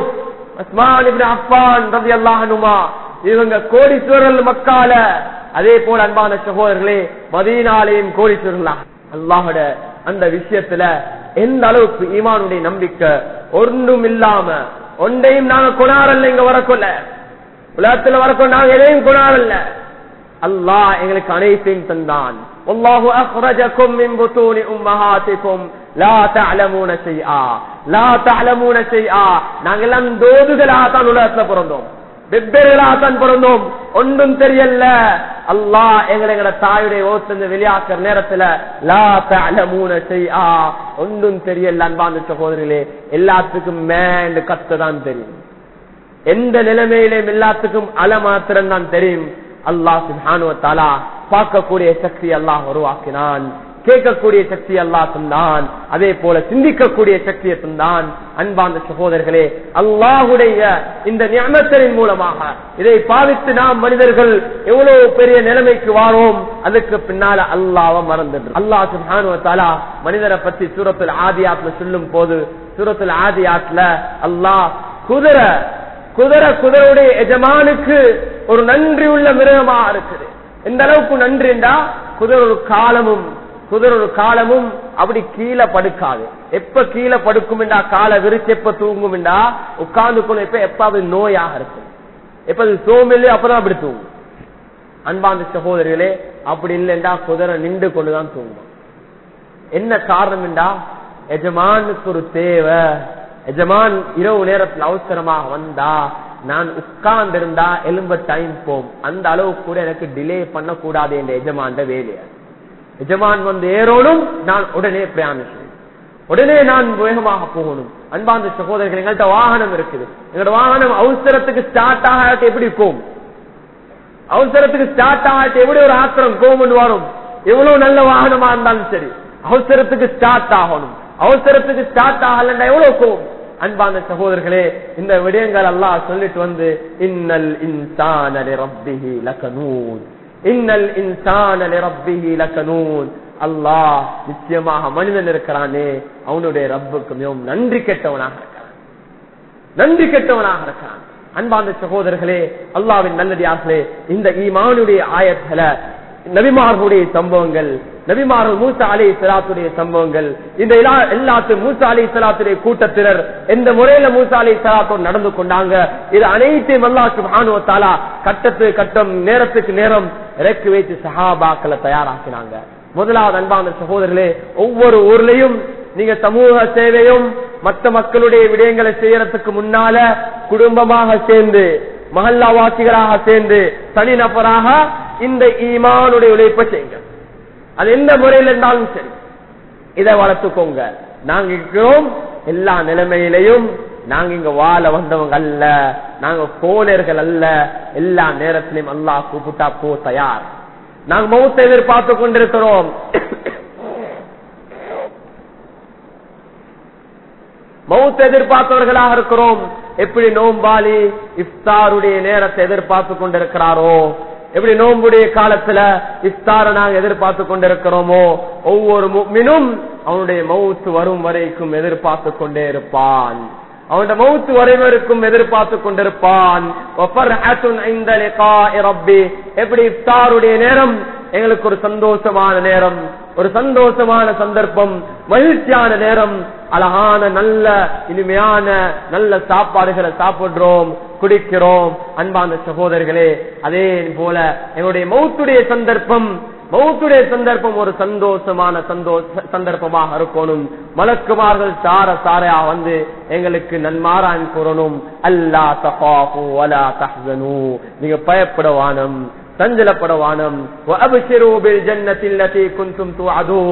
உஸ்மான் அப்பான் ரவி அல்லாஹனுமா இவங்க கோடீஸ்வரர்கள் மக்கால அதே போல அன்பான சகோதரர்களே மதியனாலையும் கோடீஸ்வரர்களா அல்லாஹோட அந்த விஷயத்துல எந்த அளவுக்கு ஈமானுடைய நம்பிக்கை ஒன்றும் இல்லாம ஒன்றையும் நாங்க கொண்டாடல இங்க வரக்கொள்ள உலகத்துல வரக்கொள்ள நாங்க எதையும் கொண்டாடல அல்லாஹ் எங்களுக்கு அனைத்தையும் தந்தான் والله اخرجكم من بطون امهاتكم لا تعلمون شيئا لا تعلمون شيئا நாங்க எல்லாம் தோதுகளாக தான் உலகத்துல பிறந்தோம் வெவ்வேறுகளாக தான் பிறந்தோம் ஒன்றும் தெரியல அல்லாஹ் எங்களை எங்களோட தாயுடைய ஓசந்து வெளியாக்குற நேரத்துல லா தலமூன செய்யா ஒன்றும் தெரியல அன்பான சகோதரிகளே எல்லாத்துக்கும் மேண்டு கத்த தான் தெரியும் எந்த நிலைமையிலும் எல்லாத்துக்கும் அல மாத்திரம் தான் தெரியும் அல்லாஹ் சுபானுவத்தாலா பார்க்கக்கூடிய சக்தி அல்லாஹ் உருவாக்கினான் கேட்கக்கூடிய சக்தி அல்லாஹ் தந்தான் அதே போல சிந்திக்கக்கூடிய சக்தியை தந்தான் அன்பார்ந்த சகோதரர்களே அல்லாஹுடைய இந்த ஞானத்தின் மூலமாக இதை பாவித்து நாம் மனிதர்கள் எவ்வளவு பெரிய நிலைமைக்கு வாரோம் அதுக்கு பின்னால அல்லாவ மறந்துடு அல்லாஹ் சுபானுவத்தாலா மனிதரை பத்தி சூரத்தில் ஆதியாத்ல சொல்லும் போது சூரத்தில் ஆதியாத்ல அல்லாஹ் குதிரை குதிரை குதிரையுடைய எஜமானுக்கு ஒரு நன்றி உள்ள மிருகமா இருக்குது எந்த அளவுக்கு நன்றிண்டா குதிரை ஒரு காலமும் குதிரை ஒரு காலமும் அப்படி கீழே படுக்காது எப்ப கீழே படுக்கும்டா காலை விரிச்சு எப்ப தூங்கும்டா உட்கார்ந்து எப்ப எப்ப அது நோயாக இருக்கும் எப்ப அது சோமில்லையோ அப்பதான் அப்படி தூங்கும் அன்பாந்த சகோதரிகளே அப்படி இல்லைண்டா குதிரை நின்று கொண்டுதான் தூங்கும் என்ன காரணம்டா எஜமானுக்கு ஒரு தேவை எஜமான் இரவு நேரத்தில் அவசரமாக வந்தா நான் உட்கார்ந்து இருந்தா எலும்ப டைம் போம் அந்த அளவு கூட எனக்கு டிலே பண்ணக்கூடாது என்ற எஜமான் வேலைய எஜமான் வந்து ஏறோனும் நான் உடனே பிரயாணம் செய்யணும் உடனே நான் வேகமாக போகணும் அன்பாந்த சகோதரர்கள் எங்கள்கிட்ட வாகனம் இருக்குது எங்களோட வாகனம் அவசரத்துக்கு ஸ்டார்ட் ஆகாட்டி எப்படி போகும் அவசரத்துக்கு ஸ்டார்ட் ஆகாட்டி எப்படி ஒரு ஆத்திரம் கோமன் வரும் எவ்வளவு நல்ல வாகனமா இருந்தாலும் சரி அவசரத்துக்கு ஸ்டார்ட் ஆகணும் அவசரத்துக்கு ஸ்டார்ட் ஆகலன்னா எவ்வளவு கோவம் அன்பான சகோதரர்களே இந்த விடயங்கள் எல்லாம் சொல்லிட்டு வந்து இன்னல் இன்சான ரப்பிஹி லகனூன் இன்னல் இன்சான ரப்பிஹி லகனூன் அல்லாஹ் நிச்சயமாக மனிதன் இருக்கிறானே அவனுடைய ரப்புக்கு மிகவும் நன்றி கெட்டவனாக இருக்கிறான் நன்றி கெட்டவனாக இருக்கிறான் அன்பாந்த சகோதரர்களே அல்லாவின் நல்லடியார்களே இந்த ஈமானுடைய ஆயத்துல நபிமார்களுடைய சம்பவங்கள் நபிமார்கள் மூசா அலி சலாத்துடைய சம்பவங்கள் இந்த எல்லாத்து மூசா அலி சலாத்துடைய கூட்டத்தினர் எந்த முறையில மூசா அலி சலாத்தோடு நடந்து கொண்டாங்க இது அனைத்தையும் அல்லா சுபானுவத்தாலா கட்டத்து கட்டம் நேரத்துக்கு நேரம் இறக்கி வைத்து சஹாபாக்களை தயாராக்கினாங்க முதலாவது அன்பான சகோதரர்களே ஒவ்வொரு ஊர்லயும் நீங்க சமூக சேவையும் மற்ற மக்களுடைய விடயங்களை செய்யறதுக்கு முன்னால குடும்பமாக சேர்ந்து மஹல்லாவாசிகளாக சேர்ந்து தனிநபராக இந்த ஈமானுடைய உழைப்பை செய்யுங்க அது எந்த முறையில் இருந்தாலும் சரி இதை வளர்த்துக்கோங்க நாங்க இருக்கிறோம் எல்லா நிலைமையிலையும் நாங்க இங்க வாழ வந்தவங்க அல்ல நாங்க போனர்கள் அல்ல எல்லா நேரத்திலையும் அல்லா கூப்பிட்டா போ தயார் நாங்க மௌத்த எதிர்பார்த்து கொண்டிருக்கிறோம் மௌத்த எதிர்பார்த்தவர்களாக இருக்கிறோம் எப்படி நோம்பாளி இஃப்தாருடைய நேரத்தை எதிர்பார்த்து கொண்டிருக்கிறாரோ எப்படி நோம்புடைய காலத்துல இஃப்தார நாங்க எதிர்பார்த்து கொண்டிருக்கிறோமோ ஒவ்வொரு மினும் அவனுடைய மவுத்து வரும் வரைக்கும் எதிர்பார்த்து கொண்டே இருப்பான் அவனுடைய மவுத்து வரைவருக்கும் எதிர்பார்த்து கொண்டிருப்பான் எப்படி இஃப்தாருடைய நேரம் எங்களுக்கு ஒரு சந்தோஷமான நேரம் ஒரு சந்தோஷமான சந்தர்ப்பம் மகிழ்ச்சியான நேரம் அழகான நல்ல இனிமையான நல்ல சாப்பாடுகளை சாப்பிடுறோம் குடிக்கிறோம் அன்பான சகோதரர்களே அதே போல எங்களுடைய மௌத்துடைய சந்தர்ப்பம் மௌத்துடைய சந்தர்ப்பம் ஒரு சந்தோஷமான சந்தோஷ சந்தர்ப்பமாக இருக்கணும் மலக்குமார்கள் சார சாரையா வந்து எங்களுக்கு நன்மாரான் கூறணும் அல்லா தகாஃபு வலா தஹ்சனு நீங்க பயப்படவானம் சஞ்சலப்படவானம்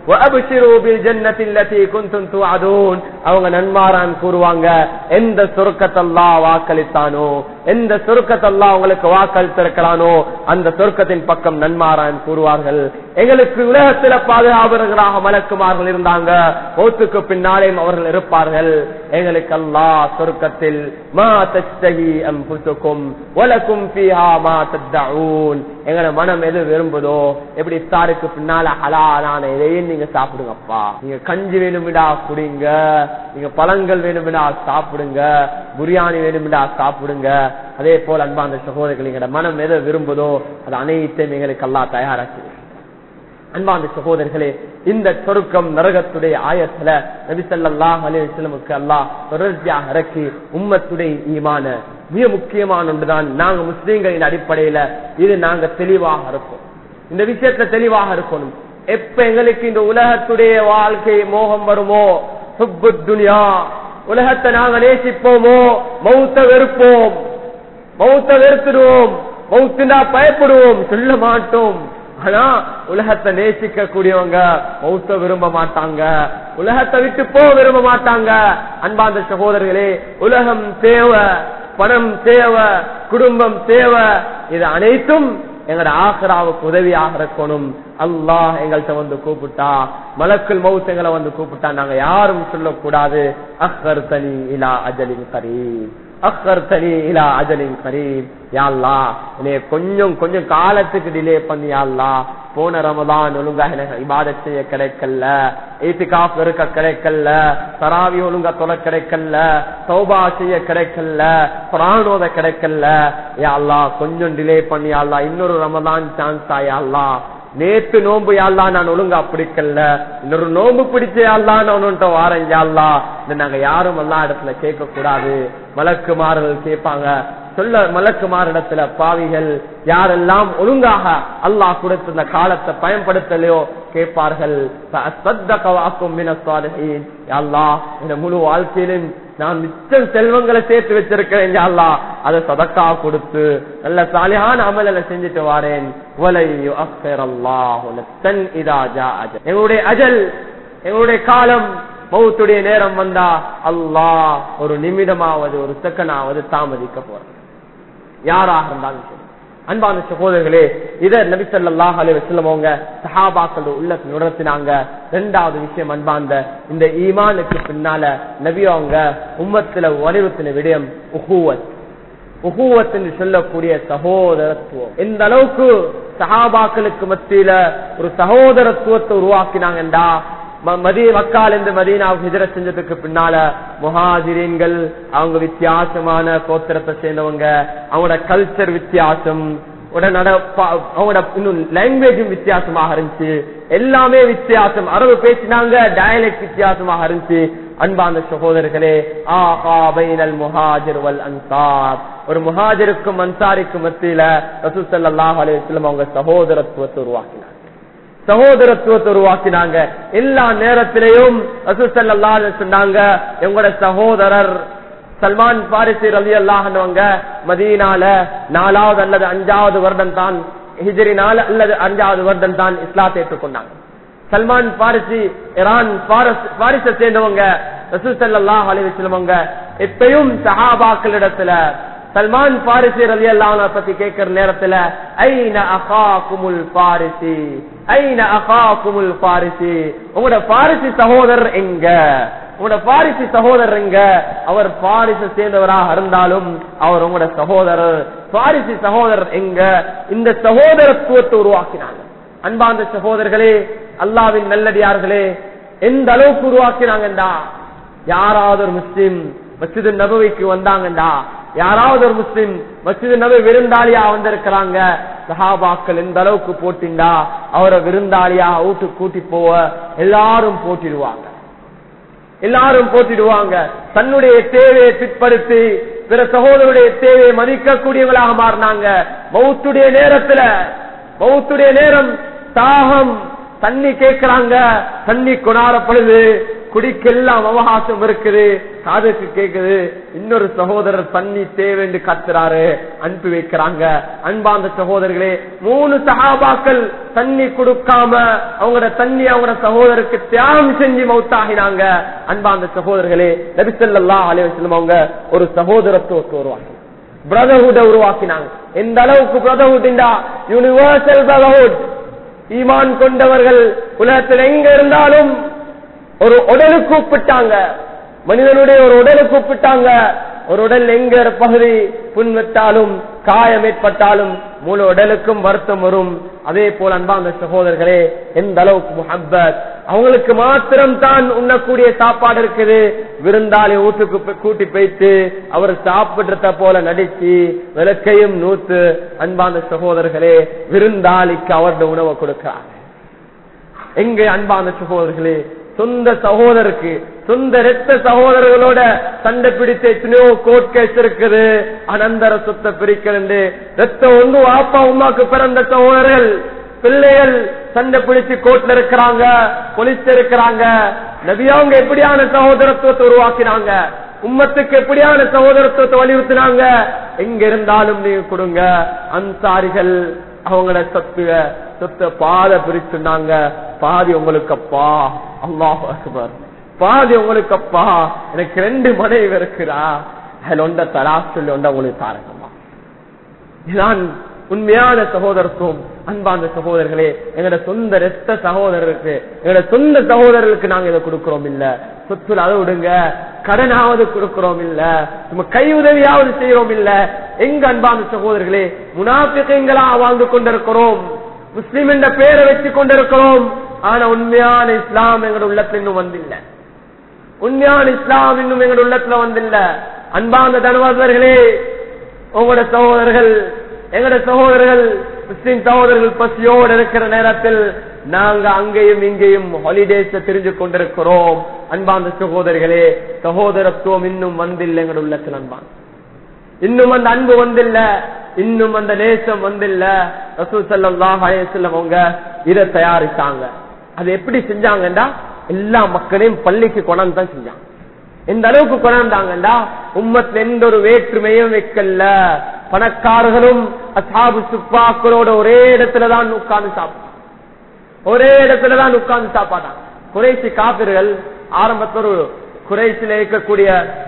وأبشروا بالجنة التي كنتم توعدون அவங்க நன்மாரான் கூறுவாங்க எந்த சொர்க்கத்தல்லா வாக்களித்தானோ எந்த சொர்க்கத்தல்லா உங்களுக்கு வாக்களித்திருக்கிறானோ அந்த சொர்க்கத்தின் பக்கம் நன்மாரான் கூறுவார்கள் எங்களுக்கு உலகத்தில பாதுகாவலர்களாக மலக்குமார்கள் இருந்தாங்க ஓத்துக்கு பின்னாலேயும் அவர்கள் இருப்பார்கள் எங்களுக்கு அல்லா சொர்க்கத்தில் மா தஸ்தகி அம்புசுக்கும் வலக்கும் ஃபீஹா மா தத்தஊன் எங்களோட மனம் எது விரும்புதோ எப்படி இஃப்தாருக்கு பின்னால ஹலாலான எதையும் நீங்க சாப்பிடுங்கப்பா நீங்க கஞ்சி வேணுமிடா குடிங்க நீங்க பழங்கள் வேணுமிடா சாப்பிடுங்க பிரியாணி வேணுமிடா சாப்பிடுங்க அதே போல அன்பா அந்த சகோதரர்கள் எங்களோட மனம் எதை விரும்புதோ அது அனைத்தையும் எங்களுக்கு அல்லா தயாராக்கி அன்பாந்த சகோதரர்களே இந்த சொருக்கம் நரகத்துடைய ஆயத்துல நபிசல்லாஹ் அலிஸ்லமுக்கு அல்லாஹ் தொடர்ச்சியாக இறக்கி உம்மத்துடைய ஈமான மிக முக்கியமான ஒன்றுதான் நாங்க முஸ்லீம்களின் அடிப்படையில இது நாங்க தெளிவாக இருக்கோம் இந்த விஷயத்துல தெளிவாக இருக்கணும் எப்ப எங்களுக்கு இந்த உலகத்துடைய வாழ்க்கை மோகம் வருமோ சுப்பு துனியா உலகத்தை நாங்க நேசிப்போமோ மௌத்த வெறுப்போம் மௌத்த வெறுத்துடுவோம் மௌத்துனா பயப்படுவோம் சொல்ல மாட்டோம் ஆனா உலகத்தை நேசிக்க கூடியவங்க மௌத்த விரும்ப மாட்டாங்க உலகத்தை விட்டு போ விரும்ப மாட்டாங்க அன்பாந்த சகோதரர்களே உலகம் தேவை பணம் தேவை குடும்பம் தேவை இது அனைத்தும் எங்கட ஆசராவுக்கு உதவியாக இருக்கணும் அல்லாஹ் எங்கள்கிட்ட வந்து கூப்பிட்டா மலக்குள் மவுத் எங்களை வந்து கூப்பிட்டா நாங்க யாரும் சொல்லக்கூடாது அஹர் தனி இலா அஜலின் கரீம் அக்கர்த்தனி இலா அஜலின் கரீம் யாழ்லா என்னைய கொஞ்சம் கொஞ்சம் காலத்துக்கு டிலே பண்ணி யாழ்லா போன ரமதான் ஒழுங்காக எனக்கு இபாதத் செய்ய கிடைக்கல ஏத்திகாப் இருக்க கிடைக்கல தராவி ஒழுங்கா தொலை கிடைக்கல சௌபா செய்ய கிடைக்கல பிராணோத கிடைக்கல யாழ்லா கொஞ்சம் டிலே பண்ணி யாழ்லா இன்னொரு ரமதான் சான்ஸ் ஆயாள்லா நேத்து நோம்பு யாழ்லா நான் ஒழுங்கா பிடிக்கல இன்னொரு நோம்பு பிடிச்ச யாழ்லா நான் ஒன்னுட்ட வாரம் யாழ்லா நாங்க யாரும் எல்லா இடத்துல கேட்க கூடாது மலக்குமார்கள் கேட்பாங்க சொல்ல மலக்குமாரிடத்துல பாவிகள் யாரெல்லாம் ஒழுங்காக அல்லாஹ் கொடுத்த காலத்தை பயன்படுத்தலையோ கேட்பார்கள் இந்த முழு வாழ்க்கையிலும் நான் மிச்சம் செல்வங்களை சேர்த்து வச்சிருக்கிறேன் அல்லா அதை சதக்கா கொடுத்து நல்ல சாலியான அமல செஞ்சுட்டு வாரேன் எங்களுடைய அஜல் எங்களுடைய காலம் மௌத்துடைய நேரம் வந்தா அல்லாஹ் ஒரு நிமிடமாவது ஒரு செகண்டாவது தாமதிக்க போறேன் யாராக இருந்தாலும் சரி அன்பான சகோதரர்களே இத நபி சொல்லாஹ் அலி வசல்லமவங்க சஹாபாக்கள் உள்ள நுடத்தினாங்க ரெண்டாவது விஷயம் அன்பாந்த இந்த ஈமானுக்கு பின்னால நபி அவங்க உம்மத்துல வலிவுத்தின விடயம் உஹூவத் உகூவத் என்று சொல்லக்கூடிய சகோதரத்துவம் எந்த அளவுக்கு சஹாபாக்களுக்கு மத்தியில ஒரு சகோதரத்துவத்தை உருவாக்கினாங்கண்டா மதிய மக்கால் இந்த மதீனாவுக்கு ஹிஜர செஞ்சதுக்கு பின்னால முஹாஜிரீன்கள் அவங்க வித்தியாசமான கோத்திரத்தை சேர்ந்தவங்க அவங்களோட கல்ச்சர் வித்தியாசம் அவங்களோட இன்னும் லாங்குவேஜும் வித்தியாசமாக இருந்துச்சு எல்லாமே வித்தியாசம் அரபு பேசினாங்க டயலெக்ட் வித்தியாசமாக இருந்துச்சு அன்பாந்த சகோதரர்களே ஆஹாபைனல் முஹாஜிர் வல் அன்சார் ஒரு முஹாஜருக்கும் அன்சாரிக்கும் மத்தியில ரசூசல்லாஹ் அலையம் அவங்க சகோதரத்துவத்தை உருவாக்கினார் சகோதரத்துவத்தை உருவாக்கினாங்க எல்லா நேரத்திலையும் ரசூசல்லா சொன்னாங்க எங்களோட சகோதரர் சல்மான் பாரிசி ரவி அல்லாஹன்வங்க மதீனால நாலாவது அல்லது அஞ்சாவது வருடம் தான் ஹிஜரி நாலு அல்லது அஞ்சாவது வருடம் தான் இஸ்லாத்தை ஏற்றுக்கொண்டாங்க சல்மான் பாரிசி இரான் பாரிச சேர்ந்தவங்க ரசூசல்லாஹ் அலிவங்க எப்பயும் சஹாபாக்களிடத்துல சல்மான் பாரிசி ரவி அல்லாஹ் பத்தி கேட்கிற நேரத்துல ஐன அகா குமுல் பாரிசி ஐன அகா குமுல் பாரிசி உங்களோட பாரிசி சகோதரர் எங்க உங்களோட பாரிசி சகோதரர் எங்க அவர் பாரிச சேர்ந்தவராக இருந்தாலும் அவர் உங்களோட சகோதரர் பாரிசி சகோதரர் எங்க இந்த சகோதரத்துவத்தை உருவாக்கினாங்க அன்பாந்த சகோதரர்களே அல்லாவின் நல்லடியார்களே எந்த அளவுக்கு உருவாக்கினாங்கண்டா யாராவது ஒரு முஸ்லிம் மசிது நபவிக்கு வந்தாங்கண்டா யாராவது ஒரு முஸ்லிம் மசிது நபி விருந்தாளியா வந்திருக்கிறாங்க சஹாபாக்கள் எந்த அளவுக்கு போட்டிண்டா அவரை விருந்தாளியா வீட்டு கூட்டி போவ எல்லாரும் போட்டிடுவாங்க எல்லாரும் போட்டிடுவாங்க தன்னுடைய தேவையை பிற்படுத்தி பிற சகோதரருடைய தேவையை மதிக்கக்கூடியவங்களாக மாறினாங்க மௌத்துடைய நேரத்துல மௌத்துடைய நேரம் தாகம் தண்ணி கேட்கிறாங்க தண்ணி கொண்டாடப்படுது குடிக்கெல்லாம் அவகாசம் இருக்குது காதுக்கு கேக்குது இன்னொரு சகோதரர் தண்ணி தேவைன்னு கத்துறாரு அனுப்பி வைக்கிறாங்க அன்பாந்த சகோதரர்களே மூணு சகாபாக்கள் தண்ணி கொடுக்காம அவங்களோட தண்ணி அவங்களோட சகோதரருக்கு தியாகம் செஞ்சு மௌத்தாகினாங்க அன்பாந்த சகோதரர்களே நபிசல்லா அலைவசல்லம் அவங்க ஒரு சகோதரத்துவத்தை உருவாக்கி பிரதர்ஹுட உருவாக்கினாங்க எந்த அளவுக்கு பிரதர்ஹுட் யூனிவர்சல் பிரதர்ஹுட் ஈமான் கொண்டவர்கள் உலகத்தில் எங்க இருந்தாலும் ஒரு உடலு கூப்பிட்டாங்க மனிதனுடைய ஒரு உடலை கூப்பிட்டாங்க ஒரு உடல் எங்க பகுதி புண்வட்டாலும் காயம் ஏற்பட்டாலும் முழு உடலுக்கும் வருத்தம் வரும் அதே போல அன்பா அந்த சகோதரர்களே எந்த அளவுக்கு முஹப்பத் அவங்களுக்கு மாத்திரம் தான் உண்ணக்கூடிய சாப்பாடு இருக்குது விருந்தாளி வீட்டுக்கு போய் கூட்டி போயிட்டு அவர் சாப்பிடுறத போல நடிச்சு விளக்கையும் நூத்து அன்பாந்த சகோதரர்களே விருந்தாளிக்கு அவருடைய உணவை கொடுக்கிறார் எங்க அன்பான சகோதரர்களே சொந்த சகோதரருக்கு சொந்த ரத்த சகோதரர்களோட சண்டை பிடித்த எத்தனையோ கோர்ட் கேஸ் இருக்குது அனந்தர சொத்தை பிரிக்கிறது ரத்தம் ஒன்று வாப்பா உமாக்கு பிறந்த சகோதரர்கள் பிள்ளைகள் சண்டை பிடிச்சு கோர்ட்ல இருக்கிறாங்க போலீஸ் இருக்கிறாங்க நபியாவங்க எப்படியான சகோதரத்துவத்தை உருவாக்கினாங்க உம்மத்துக்கு எப்படியான சகோதரத்துவத்தை வலியுறுத்தினாங்க எங்க இருந்தாலும் நீங்க கொடுங்க அன்சாரிகள் அவங்களோட சொத்து சொத்தை பாத பிரிச்சுனாங்க பாதி உங்களுக்கு அப்பா அல்லாஹ் அக்பர் பாதி உங்களுக்கு அப்பா எனக்கு ரெண்டு மனைவி இருக்கிறா அதுல ஒன்ற தலா சொல்லி ஒன்ற உங்களுக்கு தாரங்கம்மா இதுதான் உண்மையான சகோதரத்துவம் அன்பான சகோதரர்களே எங்களோட சொந்த ரத்த சகோதரருக்கு எங்களோட சொந்த சகோதரர்களுக்கு நாங்க இதை கொடுக்கிறோம் இல்ல சொத்துல அதை விடுங்க கடனாவது கொடுக்கிறோம் இல்ல நம்ம கை உதவியாவது செய்யறோம் இல்ல எங்க அன்பான சகோதரர்களே முனாபிகளா வாழ்ந்து கொண்டிருக்கிறோம் முஸ்லிம் என்ற பேரை வச்சு கொண்டிருக்கிறோம் ஆனா உண்மையான இஸ்லாம் எங்களோட உள்ளத்துல இன்னும் வந்தில்லை உண்மையான இஸ்லாம் இன்னும் எங்களோட உள்ளத்துல வந்தில்ல அன்பான தனவாதர்களே உங்களோட சகோதரர்கள் எங்களோட சகோதரர்கள் முஸ்லிம் சகோதரர்கள் பசியோடு இருக்கிற நேரத்தில் நாங்க அங்கேயும் இங்கேயும் ஹாலிடேஸ் தெரிஞ்சு கொண்டிருக்கிறோம் அன்பாந்த சகோதரர்களே சகோதரத்துவம் இன்னும் வந்தில்லை எங்களோட உள்ளத்தில் அன்பான் இன்னும் அந்த அன்பு வந்தில்ல இன்னும் அந்த நேசம் வந்தில்ல ரசூல் சல்லாஹ் அலையம் அவங்க இதை தயாரித்தாங்க அது எப்படி செஞ்சாங்கடா எல்லா மக்களையும் பள்ளிக்கு கொண்டாந்து தான் செஞ்சாங்க எந்த அளவுக்கு கொண்டாந்தாங்கடா உம்மத்துல எந்த ஒரு வேற்றுமையும் வைக்கல பணக்காரர்களும் அசாபு சுப்பாக்களோட ஒரே இடத்துலதான் உட்கார்ந்து சாப்பிட்டாங்க ஒரே இடத்துலதான் உட்கார்ந்து சாப்பாட்டாங்க குறைசி காப்பிர்கள் ஆரம்பத்தில் ஒரு குறைசில இருக்கக்கூடிய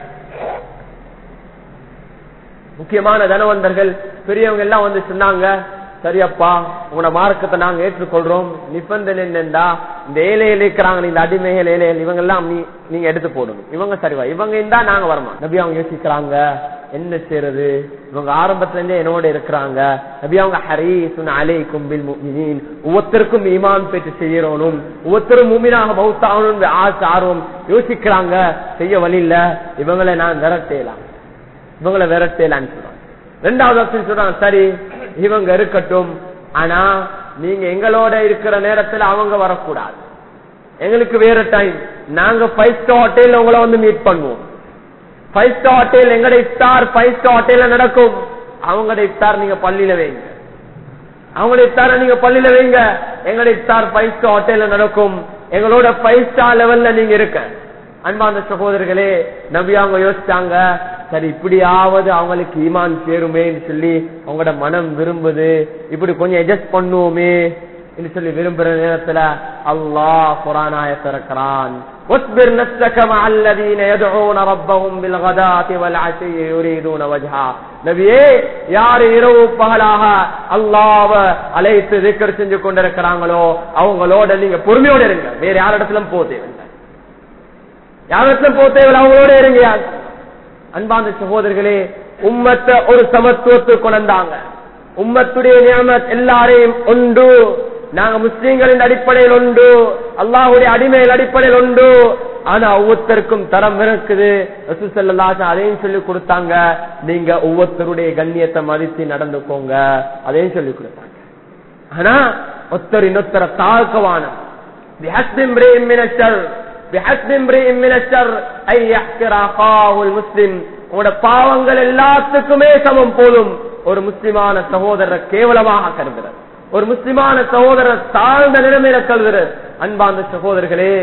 முக்கியமான தனவந்தர்கள் பெரியவங்க எல்லாம் வந்து சொன்னாங்க சரியப்பா உங்களோட மார்க்கத்தை நாங்க ஏற்றுக்கொள்றோம் நிபந்தனை என்னண்டா இந்த ஏழையில் இருக்கிறாங்க இந்த அடிமைகள் ஏழைகள் இவங்க எல்லாம் நீ நீங்க எடுத்து போடணும் இவங்க சரிவா இவங்க இருந்தா நாங்க வரமா நபி அவங்க யோசிக்கிறாங்க என்ன செய்யறது இவங்க ஆரம்பத்துல இருந்தே என்னோட இருக்கிறாங்க நபி அவங்க ஹரீசுன் அலை கும்பில் முமினின் ஒவ்வொருத்தருக்கும் ஈமான் பெற்று செய்யணும் ஒவ்வொருத்தரும் முமினாக பௌத்தாகணும் ஆசை ஆர்வம் யோசிக்கிறாங்க செய்ய வழி இல்ல இவங்களை நான் விரட்டேலாம் இவங்களை விரட்டேலான்னு சொல்றாங்க ரெண்டாவது ஆப்ஷன் சொல்றாங்க சரி இவங்க இருக்கட்டும் ஆனா நீங்க எங்களோட இருக்கிற நேரத்துல அவங்க வரக்கூடாது எங்களுக்கு வேற டைம் நாங்க ஃபைவ் ஸ்டார் ஹோட்டல்ல உங்களை வந்து மீட் பண்ணுவோம் ஃபைவ் ஸ்டார் ஹோட்டல் எங்கட இஃப்தார் ஃபைவ் ஸ்டார் ஹோட்டல்ல நடக்கும் அவங்களோட இஃப்தார் நீங்க பள்ளியில வைங்க அவங்களோட இஃப்தார நீங்க பள்ளியில வைங்க எங்களோட இஃப்தார் ஃபைவ் ஸ்டார் ஹோட்டல்ல நடக்கும் எங்களோட ஃபைவ் ஸ்டார் லெவல்ல நீங்க இருக்க அன்பாந்த சகோதரர்களே நபி அவங்க யோசிச்சாங்க சரி இப்படியாவது அவங்களுக்கு ஈமான் சேருமேன்னு சொல்லி அவங்களோட மனம் விரும்புது இப்படி கொஞ்சம் அட்ஜஸ்ட் பண்ணுவோமே என்று சொல்லி விரும்புற நேரத்துல அல்லாஹ் குரானாய திறக்கிறான் واصبر نفسك مع الذين يدعون ربهم بالغداة والعشي يريدون وجهه நபியே யார் இரவு பகலாக அல்லாவ அழைத்து திக்கர் செஞ்சு கொண்டிருக்கிறாங்களோ அவங்களோட நீங்க பொறுமையோட இருங்க வேற யார் இடத்துல போக தேவையில்லை யாரிடத்துல போக தேவையில்லை அவங்களோட இருங்க அன்பாந்த சகோதரர்களே உம்மத்தை ஒரு சமத்துவத்தை கொண்டாங்க உம்மத்துடைய நியமத் எல்லாரையும் உண்டு நாங்க முஸ்லீம்களின் அடிப்படையில் உண்டு அல்லாஹுடைய அடிமையில் அடிப்படையில் உண்டு ஆனா ஒவ்வொருத்தருக்கும் தரம் இருக்குது அதையும் சொல்லி கொடுத்தாங்க நீங்க ஒவ்வொருத்தருடைய கண்ணியத்தை மதித்து நடந்துக்கோங்க அதையும் சொல்லி கொடுத்தாங்க ஆனா ஒத்தர் இன்னொத்தர தாழ்க்கவான உங்களோட பாவங்கள் எல்லாத்துக்குமே சமம் போதும் ஒரு முஸ்லிமான சகோதரர் கேவலமாக கருதுறது ஒரு முஸ்லிமான சகோதரர் தாழ்ந்த நிலைமையில கருதுறது அன்பாந்த சகோதரர்களே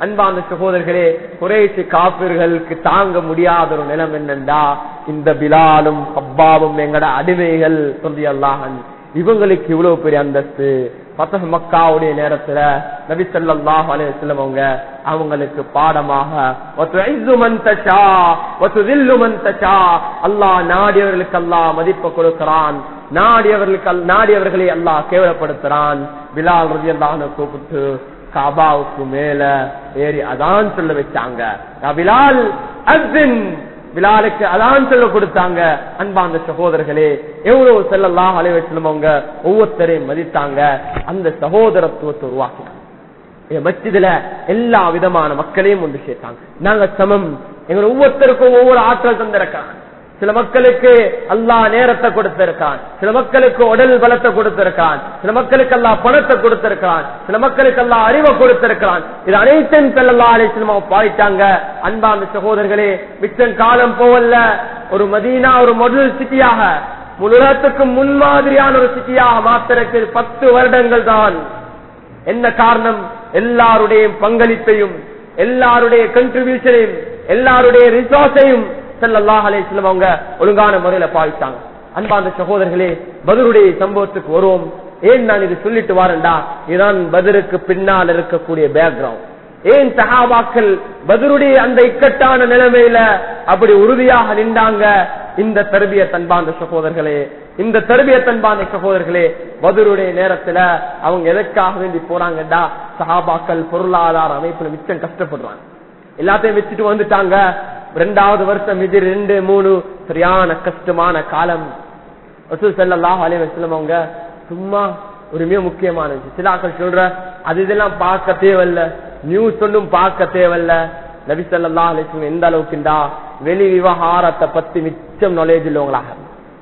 அன்பான சகோதரர்களே குறைசி காப்பிர்களுக்கு தாங்க முடியாத ஒரு நிலம் என்னண்டா இந்த பிலாலும் ஹப்பாவும் எங்கட அடிமைகள் சொல்லி அல்லாஹன் இவங்களுக்கு இவ்வளவு பெரிய அந்தஸ்து பத்தக மக்காவுடைய நேரத்துல நபி ஸல்லல்லாஹு அலைஹி வஸல்லம் அவங்க அவங்களுக்கு பாடமாக வதுஇஸ்ஸு மன் தஷா வதுதில்லு மன் தஷா அல்லாஹ் நாடியவர்களுக்கு அல்லாஹ் மதிப்பு கொடுக்கிறான் நாடியவர்களுக்கு அல்- நாடியவர்களை அல்லாஹ் கேவலப்படுத்துறான் பிலால் ரலியல்லாஹு அன்ஹு கூப்பிட்டு காபாவுக்கு மேல ஏறி அதான் சொல்ல வச்சாங்க "யா பிலால் அஸ்ஸின் பிலாலுக்கு அதான் சொல்ல கொடுத்தாங்க அன்பாந்த சகோதரர்களே எவ்வளவு செல்லலாம் அலைவச்சலும் அவங்க ஒவ்வொருத்தரையும் மதித்தாங்க அந்த சகோதரத்துவத்தை உருவாக்கினாங்க என் மச்சிதுல எல்லா விதமான மக்களையும் ஒன்று சேர்த்தாங்க நாங்க சமம் எங்க ஒவ்வொருத்தருக்கும் ஒவ்வொரு ஆற்றல் தந்திருக்காங்க சில மக்களுக்கு அல்லாஹ் நேரத்தை கொடுத்திருக்கான் சில மக்களுக்கு உடல் பலத்தை கொடுத்திருக்கான் சில மக்களுக்கு அல்லாஹ் பணத்தை கொடுத்திருக்கான் சில மக்களுக்கு அல்லாஹ் அறிவை கொடுத்திருக்கான் இது அனைத்தையும் செல்லல்லா அலிஸ்லமா பாயிட்டாங்க அன்பாந்த சகோதரர்களே மிச்சம் காலம் போவல்ல ஒரு மதீனா ஒரு முதல் சிட்டியாக உலகத்துக்கு முன்மாதிரியான ஒரு சிட்டியாக மாத்திரக்கு பத்து வருடங்கள் தான் என்ன காரணம் எல்லாருடைய பங்களிப்பையும் எல்லாருடைய கண்ட்ரிபியூஷனையும் எல்லாருடைய ரிசோர்ஸையும் செல்லல்லாஹ் அலைஹிஸ்ஸலாம் அவங்க ஒழுங்கான முறையில பாவித்தாங்க அன்பாந்த சகோதரர்களே பதருடைய சம்பவத்துக்கு வருவோம் ஏன் நான் இது சொல்லிட்டு வரேன்டா இதுதான் பதருக்கு பின்னால் இருக்கக்கூடிய பேக்ரவுண்ட் ஏன் சஹாபாக்கள் பதருடைய அந்த இக்கட்டான நிலைமையில அப்படி உறுதியாக நின்றாங்க இந்த தருபிய தன்பாந்த சகோதரர்களே இந்த தருபிய தன்பாந்த சகோதரர்களே பதருடைய நேரத்துல அவங்க எதற்காக வேண்டி போறாங்கடா சஹாபாக்கள் பொருளாதார அமைப்புல மிச்சம் கஷ்டப்படுறாங்க எல்லாத்தையும் வச்சுட்டு வந்துட்டாங்க ரெண்டாவது வருஷம் இது ரெண்டு மூணு சரியான கஷ்டமான காலம் ரசூல் ஸல்லல்லாஹு அலைஹி வஸல்லம் அவங்க சும்மா ஒரு மிக முக்கியமான விஷயம் சிலாக்கள் சொல்ற அது இதெல்லாம் பார்க்க தேவையில்ல நியூஸ் ஒன்றும் பார்க்க தேவையில்ல நபி ஸல்லல்லாஹு அலைஹி வஸல்லம் எந்த அளவுக்குண்டா வெளி விவகாரத்தை பத்தி மிச்சம் நாலேஜ் உள்ளவங்களாக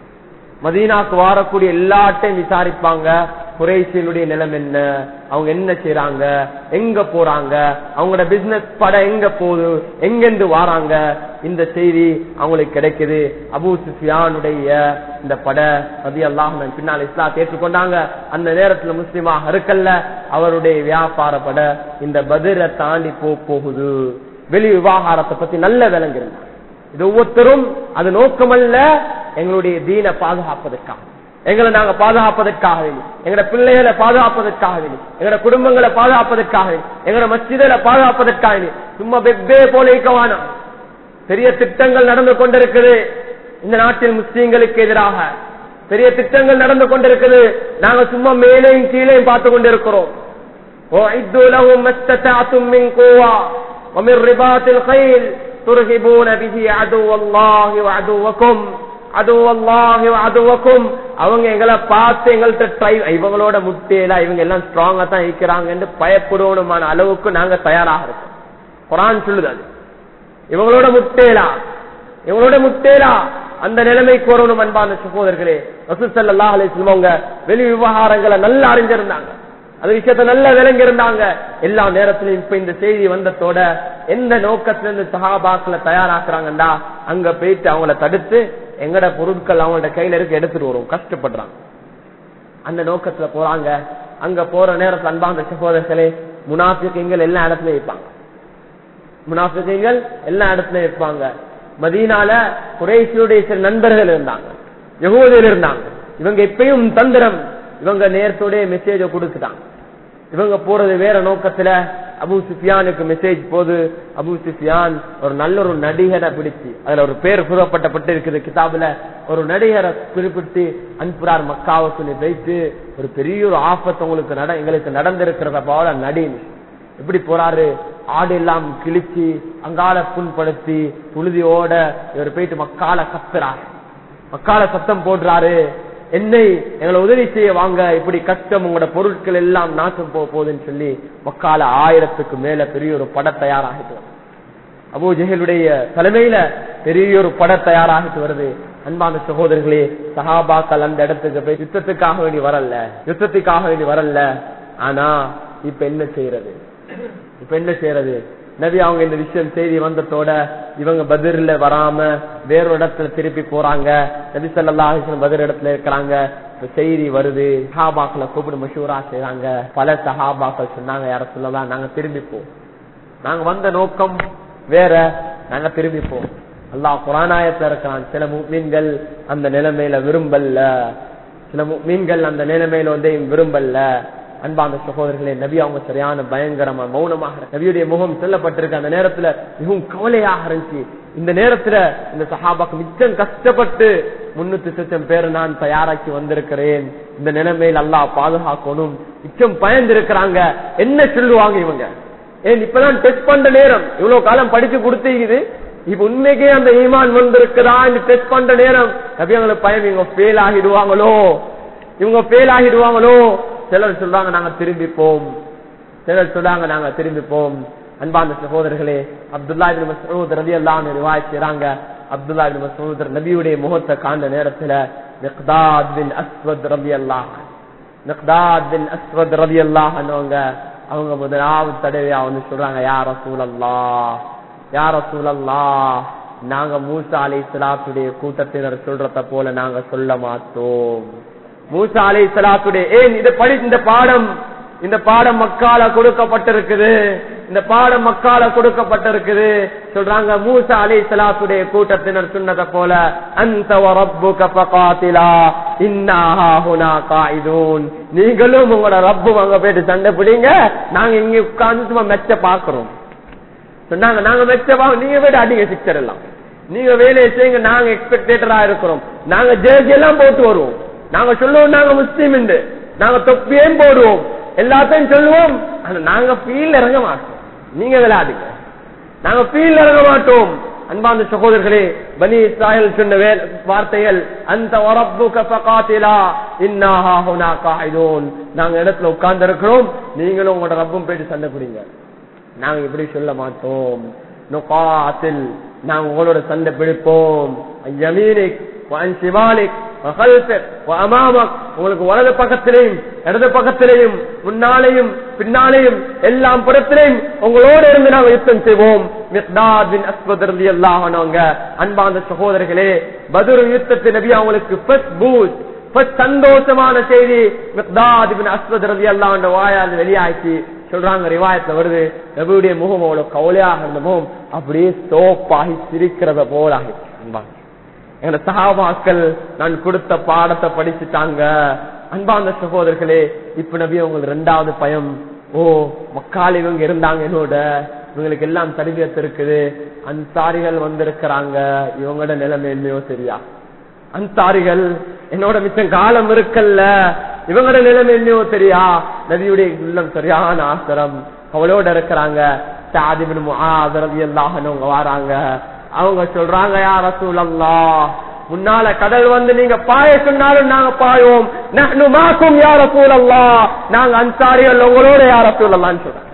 மதீனாக்கு வாரக்கூடிய எல்லாட்டையும் விசாரிப்பாங்க குறைசியனுடைய நிலம் என்ன அவங்க என்ன செய்யறாங்க எங்க போறாங்க அவங்களோட பிசினஸ் பட எங்க போகுது எங்கிருந்து வாராங்க இந்த செய்தி அவங்களுக்கு கிடைக்குது அபூ சுஃபியானுடைய இந்த பட ரதி அல்லாஹ் பின்னால் இஸ்லாம் ஏற்றுக்கொண்டாங்க அந்த நேரத்துல முஸ்லிமாக இருக்கல்ல அவருடைய வியாபார பட இந்த பதிரை தாண்டி போ போகுது வெளி விவகாரத்தை பத்தி நல்ல விளங்கிருந்தாங்க இது ஒவ்வொருத்தரும் அது நோக்கமல்ல எங்களுடைய தீனை பாதுகாப்பதற்காக எங்களை நாங்க பாதுகாப்பதற்காக வேண்டி எங்களோட பிள்ளைகளை பாதுகாப்பதற்காக வேண்டி எங்களோட குடும்பங்களை பாதுகாப்பதற்காக வேண்டி எங்களோட மச்சிதலை பாதுகாப்பதற்காக வேண்டி சும்மா வெவ்வே போல இருக்க வேணாம் பெரிய திட்டங்கள் நடந்து கொண்டிருக்குது இந்த நாட்டில் முஸ்லீம்களுக்கு எதிராக பெரிய திட்டங்கள் நடந்து கொண்டிருக்குது நாங்க சும்மா மேலையும் கீழையும் பார்த்து கொண்டிருக்கிறோம் وَأَعِدُّوا لَهُم مَّا اسْتَطَعْتُم مِّن قُوَّةٍ وَمِن رِّبَاطِ الْخَيْلِ تُرْهِبُونَ بِهِ عَدُوَّ اللَّهِ وَعَدُوَّكُمْ عَدُوَّ اللَّهِ وَعَدُوَّكُمْ அவங்க எங்களை பார்த்து எங்கள்கிட்ட ட்ரை இவங்களோட முட்டையில இவங்க எல்லாம் ஸ்ட்ராங்கா தான் இருக்கிறாங்கன்னு பயப்படணுமான அளவுக்கு நாங்க தயாராக இருக்கோம் குரான் சொல்லுது அது இவங்களோட முட்டேலா இவங்களோட முட்டேலா அந்த நிலைமைக்கு வரணும் அன்பான சகோதரர்களே ரசூல் ஸல்லல்லாஹு அலைஹி வஸல்லம் அவங்க வெளி விவகாரங்களை நல்லா அறிஞ்சிருந்தாங்க அது விஷயத்த நல்லா விளங்கி இருந்தாங்க எல்லா நேரத்திலும் இப்ப இந்த செய்தி வந்ததோட எந்த நோக்கத்துல இருந்து சஹாபாக்களை தயாராக்குறாங்கடா அங்க போயிட்டு அவங்கள தடுத்து எங்கட பொருட்கள் அவங்களோட கையில இருக்க எடுத்துட்டு வரும் கஷ்டப்படுறாங்க அந்த நோக்கத்துல போறாங்க அங்க போற நேரத்துல அன்பாந்த சகோதரர்களே முனாஃபிகங்கள் எல்லா இடத்துலயும் இருப்பாங்க முனாஃபிகங்கள் எல்லா இடத்துலயும் இருப்பாங்க மதீனால குறைசியுடைய சில நண்பர்கள் இருந்தாங்க யகூதியில் இருந்தாங்க இவங்க எப்பயும் தந்திரம் இவங்க நேரத்தோட மெசேஜ கொடுத்துட்டாங்க இவங்க போறது வேற நோக்கத்துல அபு சுஃபியானுக்கு மெசேஜ் போது அபு சுஃபியான் ஒரு நல்ல ஒரு நடிகரை பிடிச்சு அதுல ஒரு பேர் கூறப்பட்டப்பட்டு இருக்குது கிதாபுல ஒரு நடிகரை குறிப்பிட்டு அன்புறார் மக்காவுக்கு நீ வைத்து ஒரு பெரிய ஒரு ஆபத்து உங்களுக்கு நட எங்களுக்கு நடந்திருக்கிறத போல நடின்னு எப்படி போறாரு ஆடு எல்லாம் கிழிச்சு அங்கால புண்படுத்தி புழுதியோட இவர் போயிட்டு மக்கால கத்துறாரு மக்கால சத்தம் போடுறாரு என்னை எங்களை உதவி செய்ய வாங்க இப்படி கஷ்டம் உங்களோட பொருட்கள் எல்லாம் நாசம் போக போகுதுன்னு சொல்லி மக்கால ஆயிரத்துக்கு மேல பெரிய ஒரு பட தயாராகிட்டு வருது அபூ ஜெஹலுடைய தலைமையில பெரிய ஒரு பட தயாராகிட்டு வருது அன்பான சகோதரர்களே சஹாபாக்கள் அந்த இடத்துக்கு போய் யுத்தத்துக்காக வேண்டி வரல யுத்தத்துக்காக வேண்டி வரல ஆனா இப்ப என்ன செய்யறது இப்ப என்ன செய்யறது நபி அவங்க இந்த விஷயம் செய்தி வந்ததோட இவங்க பதிர்ல வராம வேறொரு இடத்துல திருப்பி போறாங்க நபி சொல்லா பதிர் இடத்துல இருக்கிறாங்க இப்ப செய்தி வருது சஹாபாக்களை கூப்பிடு மஷூரா செய்றாங்க பல சஹாபாக்கள் சொன்னாங்க யார சொல்லலாம் நாங்க திரும்பி போ நாங்க வந்த நோக்கம் வேற நாங்க திரும்பிப்போம் அல்லாஹ் குரானாயத்துல இருக்கிறான் சில மீன்கள் அந்த நிலைமையில விரும்பல்ல சில மீன்கள் அந்த நிலைமையில வந்து விரும்பல்ல அன்பாந்த சகோதரர்களே நபி அவங்க சரியான பயங்கரமா மௌனமாக நபியுடைய முகம் சொல்லப்பட்டிருக்கு அந்த நேரத்துல மிகவும் கவலையாக இருந்துச்சு இந்த நேரத்துல இந்த சஹாபாக்கு மிச்சம் கஷ்டப்பட்டு முன்னூத்தி சொச்சம் பேர் நான் தயாராக்கி வந்திருக்கிறேன் இந்த நிலைமையில் அல்லாஹ் பாதுகாக்கணும் மிச்சம் பயந்திருக்கிறாங்க என்ன சொல்லுவாங்க இவங்க ஏன் இப்பதான் டெஸ்ட் பண்ற நேரம் இவ்வளவு காலம் படிச்சு கொடுத்தீங்குது இப்ப உண்மைக்கே அந்த ஈமான் வந்திருக்குதா இந்த டெஸ்ட் பண்ற நேரம் நபி அவங்களுக்கு பயம் இவங்க ஃபெயில் ஆகிடுவாங்களோ இவங்க ஃபெயில் ஆகிடுவாங்களோ சிலர் சொல்றாங்க நாங்க திரும்பிப்போம் சிலர் சொல்றாங்க நாங்க திரும்பிப்போம் அன்பாந்த சகோதரர்களே அப்துல்லா இபின் மசூத் ரதி அல்லாஹ் ரிவாய் செய்றாங்க அப்துல்லா இபின் மசூத் நபியுடைய முகத்தை காண்ட நேரத்துல மிக்தாத் பின் அஸ்வத் ரதி அல்லாஹ் மிக்தாத் பின் அஸ்வத் ரதி அல்லாஹ் அவங்க முதலாவது தடவையா வந்து சொல்றாங்க யார சூழல்லா யார சூழல்லா நாங்க மூசா அலை சலாத்துடைய கூட்டத்தினர் சொல்றத போல நாங்க சொல்ல மாட்டோம் மூசா அலை சலாத்துடைய ஏன் இது படி இந்த பாடம் இந்த பாடம் மக்கால கொடுக்கப்பட்டிருக்குது இந்த பாடம் மக்கால கொடுக்கப்பட்டிருக்குது சொல்றாங்க மூசா அலை சலாத்துடைய கூட்டத்தினர் சொன்னதை போல அந்த நீங்களும் உங்களோட ரப்பு அங்க போயிட்டு சண்டை பிடிங்க நாங்க இங்க உட்கார்ந்து சும்மா மெச்ச பாக்குறோம் சொன்னாங்க நாங்க மெச்ச நீங்க போயிட்டு அடிங்க சிக்சர் எல்லாம் நீங்க வேலையை செய்யுங்க நாங்க எக்ஸ்பெக்டேட்டரா இருக்கிறோம் நாங்க ஜேர்ஜி எல்லாம் போட்டு வருவோம் நாங்க சொல்லுவோம் நாங்க முஸ்லீம் உண்டு நாங்க தொப்பியும் போடுவோம் எல்லாத்தையும் சொல்லுவோம் ஆனா நாங்க ஃபீல் இறங்க மாட்டோம் நீங்க விளையாடுங்க நாங்க ஃபீல் இறங்க மாட்டோம் அன்பாந்த சகோதரர்களே பனி இஸ்ராயல் சொன்ன வார்த்தைகள் அந்த வரப்பு கபகாத்திலா இன்னாஹா ஹுனா காயிதூன் நாங்க இடத்துல உட்கார்ந்து இருக்கிறோம் நீங்களும் உங்களோட ரப்பும் போயிட்டு சண்டை பிடிங்க நாங்க இப்படி சொல்ல மாட்டோம் நுகாத்தில் நாங்க உங்களோட சண்டை பிடிப்போம் யமீனிக் சிவாலிக் உங்களுக்கு வலது பக்கத்திலையும் இடது பக்கத்திலையும் முன்னாலேயும் பின்னாலேயும் எல்லாம் புறத்திலையும் உங்களோட இருந்து நாங்கள் யுத்தம் செய்வோம் அன்பாந்த சகோதரர்களே பதுரு யுத்தத்தின் நபி அவங்களுக்கு சந்தோஷமான செய்தி அஸ்வத் ரவி அல்லாண்ட வாயால் வெளியாக்கி சொல்றாங்க ரிவாயத்துல வருது நபியுடைய முகம் அவ்வளவு கவலையாக இருந்த முகம் அப்படியே சோப்பாகி சிரிக்கிறத போல ஆகிடுச்சு அன்பாங்க எங்க சகாபாக்கள் நான் கொடுத்த பாடத்தை படிச்சுட்டாங்க அன்பாந்த சகோதரர்களே இப்ப நபி உங்களுக்கு ரெண்டாவது பயம் ஓ மக்கால் இவங்க இருந்தாங்க என்னோட இவங்களுக்கு எல்லாம் தருவியத்து இருக்குது அன்சாரிகள் வந்திருக்கிறாங்க இவங்களோட நிலைமை என்னையோ சரியா அன்சாரிகள் என்னோட மிச்சம் காலம் இருக்கல்ல இவங்களோட நிலைமை என்னையோ தெரியா நபியுடைய உள்ளம் சரியான ஆசிரம் அவளோட இருக்கிறாங்க சாதிபின் முகாதரவி எல்லாம் வாராங்க அவங்க சொல்றாங்க யார சூழல்லா முன்னால கடல் வந்து நீங்க பாய சொன்னாலும் நாங்க பாயோம் மாக்கும் யார சூழல்லா நாங்க அன்சாரிகள் உங்களோட யார சூழலான்னு சொல்றாங்க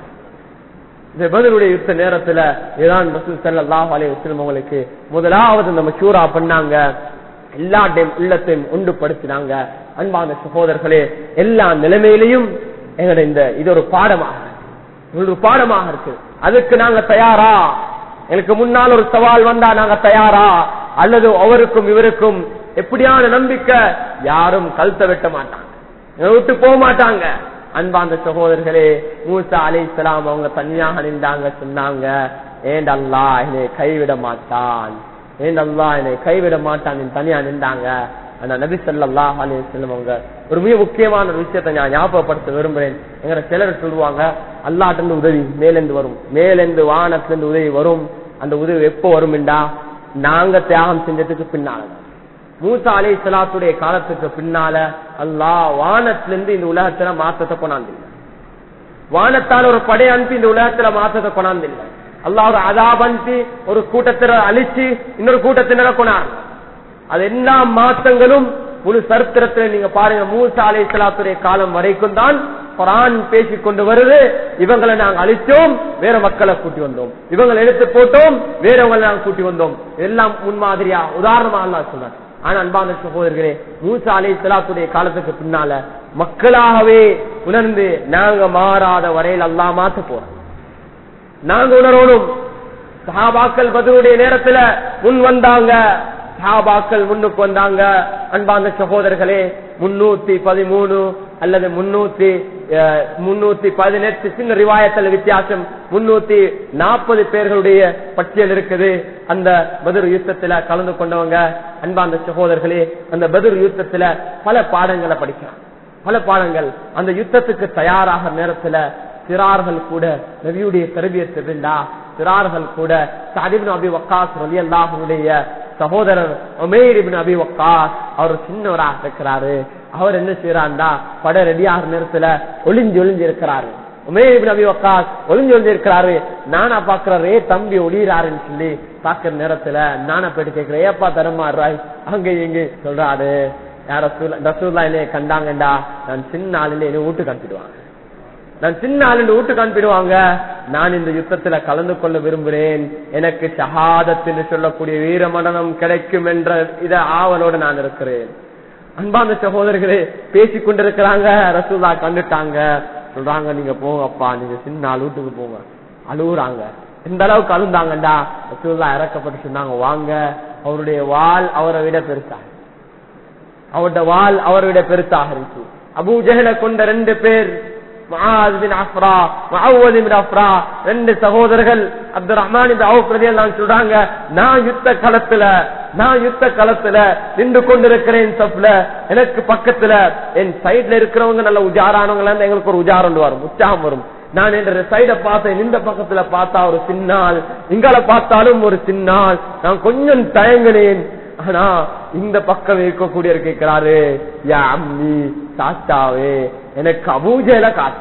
இந்த பதிலுடைய யுத்த நேரத்துல இதான் ரசூல் சல்லாஹ் அலி வஸ்லம் அவங்களுக்கு முதலாவது நம்ம சூரா பண்ணாங்க எல்லா டைம் உள்ளத்தையும் உண்டுபடுத்தினாங்க அன்பான சகோதரர்களே எல்லா நிலைமையிலையும் எங்கட இந்த இது ஒரு பாடமாக ஒரு பாடமாக இருக்கு அதுக்கு நாங்க தயாரா எனக்கு முன்னால் ஒரு சவால் வந்தா நாங்க தயாரா அல்லது அவருக்கும் இவருக்கும் எப்படியான நம்பிக்கை யாரும் கழுத்த வெட்ட மாட்டாங்க விட்டு போக மாட்டாங்க அன்பாந்த சகோதரர்களே மூசா அலி இஸ்லாம் அவங்க தனியாக நின்றாங்க சொன்னாங்க ஏன் அல்லா என்னை கைவிட மாட்டான் ஏன் அல்லா என்னை கைவிட மாட்டான் தனியா நின்றாங்க ஆனா நபி சொல்லா அலி செல்லம் அவங்க ஒரு மிக முக்கியமான ஒரு விஷயத்தை நான் ஞாபகப்படுத்த விரும்புறேன் எங்க சிலர் சொல்லுவாங்க அல்லாட்டு உதவி மேலிருந்து வரும் மேலிருந்து வானத்திலிருந்து உதவி வரும் அந்த உதவி எப்போ வரும்டா நாங்க தியாகம் செஞ்சதுக்கு பின்னால மூசா அலி சலாத்துடைய காலத்துக்கு பின்னால அல்லா வானத்திலிருந்து இந்த உலகத்துல மாற்றத்தை கொண்டாந்தில்லை வானத்தால் ஒரு படை அனுப்பி இந்த உலகத்துல மாற்றத்தை கொண்டாந்தில்லை அல்லா ஒரு அதாப் அனுப்பி ஒரு கூட்டத்தினர் அழிச்சு இன்னொரு கூட்டத்தினரை கொண்டாங்க அது எல்லா மாற்றங்களும் முழு சரித்திரத்தில் நீங்க பாருங்க மூசா அலை சலாத்துடைய காலம் வரைக்கும் தான் குரான் பேசி கொண்டு வருது இவங்களை நாங்கள் அழித்தோம் வேற மக்களை கூட்டி வந்தோம் இவங்களை எடுத்து போட்டோம் வேறவங்களை நாங்கள் கூட்டி வந்தோம் எல்லாம் முன்மாதிரியா உதாரணமா அல்லா சொன்னார் ஆனா அன்பான சகோதரர்களே மூசா அலை சலாத்துடைய காலத்துக்கு பின்னால மக்களாகவே உணர்ந்து நாங்க மாறாத வரையில் அல்லா மாத்த போறோம் நாங்க உணரணும் சஹாபாக்கள் பதிலுடைய நேரத்துல முன் வந்தாங்க சஹாபாக்கள் முன்னுக்கு வந்தாங்க அன்பாந்த சகோதரர்களே முன்னூத்தி பதிமூணு அல்லது முன்னூத்தி அஹ், முன்னூத்தி பதினெட்டு சின்ன ரிவாயத்தில் வித்தியாசம் முன்னூத்தி நாற்பது பேர்களுடைய பட்டியல் இருக்குது அந்த பதிர் யுத்தத்துல கலந்து கொண்டவங்க அன்பாந்த சகோதரர்களே அந்த பதிர் யுத்தத்துல பல பாடங்களை படிக்கிறாங்க பல பாடங்கள் அந்த யுத்தத்துக்கு தயாராக நேரத்துல சிறார்கள் கூட நபியுடைய தரபியத்தை இருந்தா சிறார்கள் கூட சாதிபின் அபி வக்காஸ் ரலி அல்லாஹுடைய சகோதரர் உமேரிபின் அபி வக்காஸ் அவர் சின்னவராக இருக்கிறாரு அவர் என்ன செய்யறாருண்டா பட ரெடியாக நேரத்துல ஒளிஞ்சு ஒளிஞ்சு இருக்கிறாரு உமேரிபின் அபி வக்காஸ் ஒளிஞ்சு ஒளிஞ்சு இருக்கிறாரு நானா பாக்குறாரு தம்பி ஒளியிறாருன்னு சொல்லி பாக்குற நேரத்துல நானா போயிட்டு கேட்கிறேன் ஏப்பா தரமாறாய் அங்க இங்க சொல்றாரு யார் ரசூல்லா என்னைய கண்டாங்கண்டா நான் சின்ன ஆளுல என்ன வீட்டுக்கு அனுப்பிடுவாங்க நான் சின்ன ஆளுண்டு வீட்டுக்கு அனுப்பிடுவாங்க நான் இந்த யுத்தத்துல கலந்து கொள்ள விரும்புகிறேன் எனக்கு ஷஹாதத் சொல்லக்கூடிய வீர மடனம் கிடைக்கும் என்ற இத ஆவலோடு நான் இருக்கிறேன் அன்பாந்த சகோதரர்களே பேசிக் கொண்டிருக்கிறாங்க ரசூல்லா கண்டுட்டாங்க சொல்றாங்க நீங்க போங்கப்பா நீங்க சின்ன ஆள் வீட்டுக்கு போங்க அழுகுறாங்க இந்த அளவுக்கு அழுந்தாங்கண்டா ரசூல்லா இறக்கப்பட்டு சொன்னாங்க வாங்க அவருடைய வாள் அவரை விட பெருசா அவருடைய வாள் அவரை விட பெருசாக இருந்துச்சு அபூ ஜஹல கொண்ட ரெண்டு பேர் முஆத் பின் அஃப்ரா, முஅவ்வத் பின் அஃப்ரா, ரெண்டு சகோதரர்கள் அப்துல் ரஹ்மான் இந்த அவுப் ரலியல்லாஹு அன்ஹு சொல்றாங்க நான் யுத்த களத்துல நான் யுத்த களத்துல நின்று கொண்டிருக்கிறேன் சப்ல எனக்கு பக்கத்துல என் சைடுல இருக்கிறவங்க நல்ல உஜாரானவங்க இருந்தா எங்களுக்கு ஒரு உஜாரம் வரும் உற்சாகம் வரும் நான் என்ற சைட பார்த்தேன் இந்த பக்கத்துல பார்த்தா ஒரு சின்னால் இங்கால பார்த்தாலும் ஒரு சின்னால் நான் கொஞ்சம் தயங்கினேன் ஆனா இந்த பக்கம் இருக்கக்கூடிய கேட்கிறாரு யா அம்மி தாத்தாவே எனக்கு அபூஜையில காத்து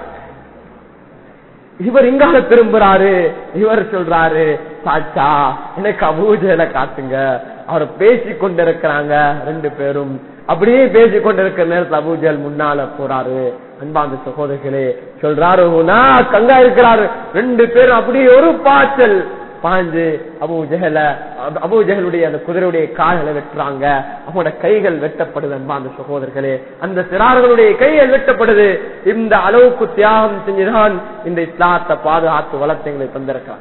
இவர் இங்கால திரும்புறாரு இவர் சொல்றாரு சாச்சா எனக்கு அபூஜையில காட்டுங்க அவர் பேசி கொண்டிருக்கிறாங்க ரெண்டு பேரும் அப்படியே பேசி கொண்டிருக்கிற நேரத்தில் அபூஜல் முன்னால போறாரு அன்பாந்த சகோதரர்களே சொல்றாரு "ஹுனா, கங்கா இருக்கிறாரு ரெண்டு பேரும் அப்படியே ஒரு பாய்ச்சல் பாஞ்சு அபு ஜஹல அபு ஜஹலுடைய அந்த குதிரையுடைய கால்களை வெட்டுறாங்க அவங்களோட கைகள் வெட்டப்படுது அன்பாந்த சகோதரர்களே அந்த சிறார்களுடைய கைகள் வெட்டப்படுது இந்த அளவுக்கு தியாகம் செஞ்சுதான் இந்த இஸ்லாத்தை பாதுகாத்து வளர்த்து எங்களை தந்திருக்கிறான்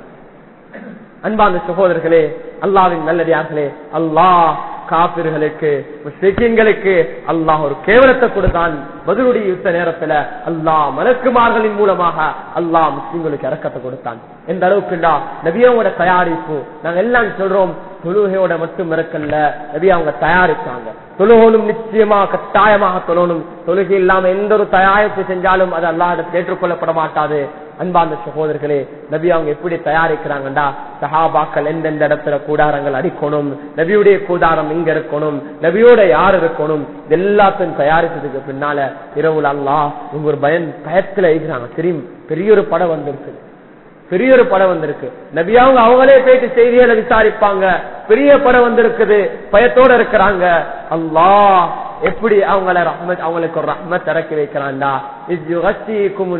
அன்பாந்த சகோதரர்களே அல்லாவின் நல்லடியார்களே அல்லாஹ் காப்பிர்களுக்கு முஸ்லிம்களுக்கு அல்லாஹ் ஒரு கேவலத்தை கொடுத்தான் பதிலுடைய யுத்த நேரத்துல அல்லாஹ் மலக்குமார்களின் மூலமாக அல்லாஹ் முஸ்லிம்களுக்கு இறக்கத்தை கொடுத்தான் எந்த அளவுக்குண்டா நபியாவோட தயாரிப்பு நாங்க எல்லாம் சொல்றோம் தொழுகையோட மட்டும் இருக்கல்ல நபி அவங்க தயாரிச்சாங்க தொழுகோனும் நிச்சயமா கட்டாயமாக தொழணும் தொழுகை இல்லாம எந்த ஒரு தயாரிப்பு செஞ்சாலும் அது அல்லாஹ் ஏற்றுக்கொள்ளப்பட மாட்டாது அன்பார்ந்த சகோதரர்களே நபி அவங்க எப்படி தயாரிக்கிறாங்கடா சஹாபாக்கள் எந்தெந்த இடத்துல கூடாரங்கள் அடிக்கணும் நபியுடைய கூடாரம் இங்க இருக்கணும் நபியோட யார் இருக்கணும் இது எல்லாத்தையும் தயாரிச்சதுக்கு பின்னால இரவுல அல்லாஹ் இவங்க ஒரு பயன் பயத்துல இருக்கிறாங்க தெரியும் பெரிய ஒரு படம் வந்திருக்கு பெரிய ஒரு படம் வந்திருக்கு நபியாவங்க அவங்களே போயிட்டு செய்திகளை விசாரிப்பாங்க பெரிய படம் வந்திருக்குது பயத்தோட இருக்கிறாங்க அல்லாஹ் எப்படி அவங்கள ரஹ்மத் அவங்களுக்கு ஒரு ரஹ்மத் இறக்கி வைக்கிறான்டா இஸ் யுகசிக்கும்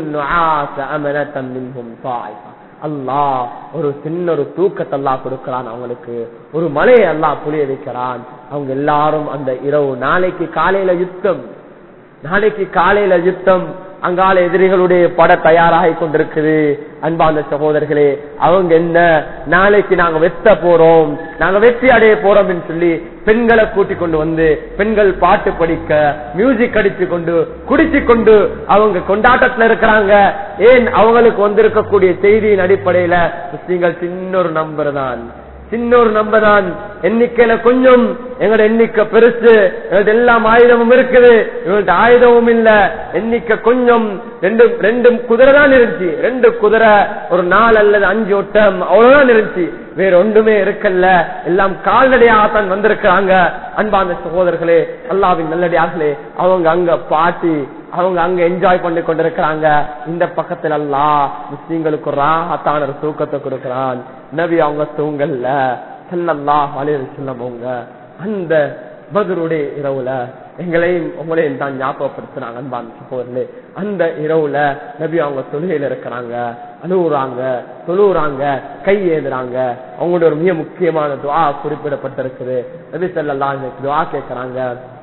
அமனத்தம் மின்ஹும் தாய்ஃபா அல்லாஹ் ஒரு சின்ன ஒரு தூக்கத்தை அல்லாஹ் கொடுக்கிறான் அவங்களுக்கு ஒரு மலையை அல்லாஹ் புளிய வைக்கிறான் அவங்க எல்லாரும் அந்த இரவு நாளைக்கு காலையில யுத்தம் நாளைக்கு காலையில யுத்தம் அங்கால எதிரிகளுடைய பட தயாராகி கொண்டிருக்குது அன்பாந்த சகோதரர்களே அவங்க என்ன நாளைக்கு நாங்க வெத்த போறோம் நாங்க வெற்றி அடைய போறோம் சொல்லி பெண்களை கூட்டி கொண்டு வந்து பெண்கள் பாட்டு படிக்க மியூசிக் அடிச்சு கொண்டு குடிச்சு கொண்டு அவங்க கொண்டாட்டத்துல இருக்கிறாங்க ஏன் அவங்களுக்கு வந்திருக்கக்கூடிய செய்தியின் அடிப்படையில முஸ்லீம்கள் சின்ன ஒரு நம்பர் தான் சின்ன ஒரு நம்பர் தான் எண்ணிக்கையில கொஞ்சம் எங்களோட எண்ணிக்கை பெருசு எங்கள்ட்ட எல்லாம் ஆயுதமும் இருக்குது இவங்கள்ட்ட ஆயுதமும் இல்ல எண்ணிக்கை கொஞ்சம் ரெண்டு ரெண்டு குதிரை தான் இருந்துச்சு ரெண்டு குதிரை ஒரு நாலு அல்லது அஞ்சு ஒட்டம் அவ்வளவுதான் இருந்துச்சு வேற ஒன்றுமே இருக்கல்ல எல்லாம் கால்நடையாகத்தான் வந்திருக்கிறாங்க அன்பாந்த சகோதரர்களே அல்லாவின் நல்லடியார்களே அவங்க அங்க பாட்டி அவங்க அங்க என்ஜாய் பண்ணி கொண்டிருக்கிறாங்க இந்த பக்கத்துல எல்லாம் முஸ்லீம்களுக்கு ஒரு ராகத்தான ஒரு தூக்கத்தை கொடுக்கிறான் நபி அவங்க தூங்கல்ல செல்லல்லா வலையில செல்லவங்க அந்த பதருடைய இரவுல எங்களையும் உங்களையும் தான் ஞாபகப்படுத்துறாங்க அன்பான் சகோதரர்களே அந்த இரவுல நபி அவங்க தொழுகையில இருக்கிறாங்க அழுகுறாங்க தொழுவுறாங்க கை ஏதுறாங்க அவங்களோட ஒரு மிக முக்கியமான துவா குறிப்பிடப்பட்டிருக்குது நபி செல்லல்லா துவா கேட்கிறாங்க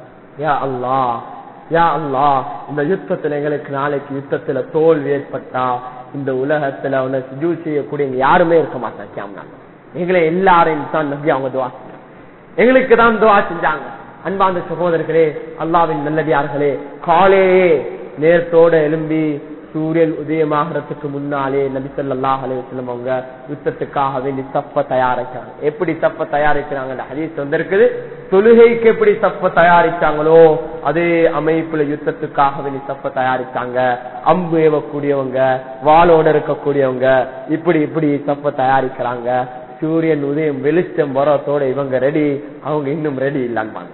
யா அல்லாஹ் யா அல்லா இந்த யுத்தத்துல எங்களுக்கு நாளைக்கு யுத்தத்துல தோல்வி ஏற்பட்டா இந்த உலகத்துல உன்னை சுஜூ செய்யக்கூடிய யாருமே இருக்க மாட்டாங்க எங்களை எல்லாரையும் தான் நம்பி அவங்க துவா செஞ்சாங்க எங்களுக்கு தான் துவா செஞ்சாங்க அன்பாந்த சகோதரர்களே அல்லாவின் நல்லடியார்களே காலையே நேரத்தோட எழும்பி சூரியன் உதயமாகறதுக்கு முன்னாலே நபி ஸல்லல்லாஹு அலைஹி வஸல்லம் அவங்க யுத்தத்துக்காக வேண்டி சப்ப தயாரிச்சாங்க எப்படி சப்ப தயாரிக்கிறாங்க ஹதீஸ் வந்திருக்குது தொழுகைக்கு எப்படி சப்ப தயாரிச்சாங்களோ அதே அமைப்புல யுத்தத்துக்காக வேண்டி சப்ப தயாரிச்சாங்க அம்பு ஏவக்கூடியவங்க வாளோட இருக்கக்கூடியவங்க இப்படி இப்படி சப்ப தயாரிக்கிறாங்க சூரியன் உதயம் வெளிச்சம் வரத்தோட இவங்க ரெடி அவங்க இன்னும் ரெடி இல்லான்னு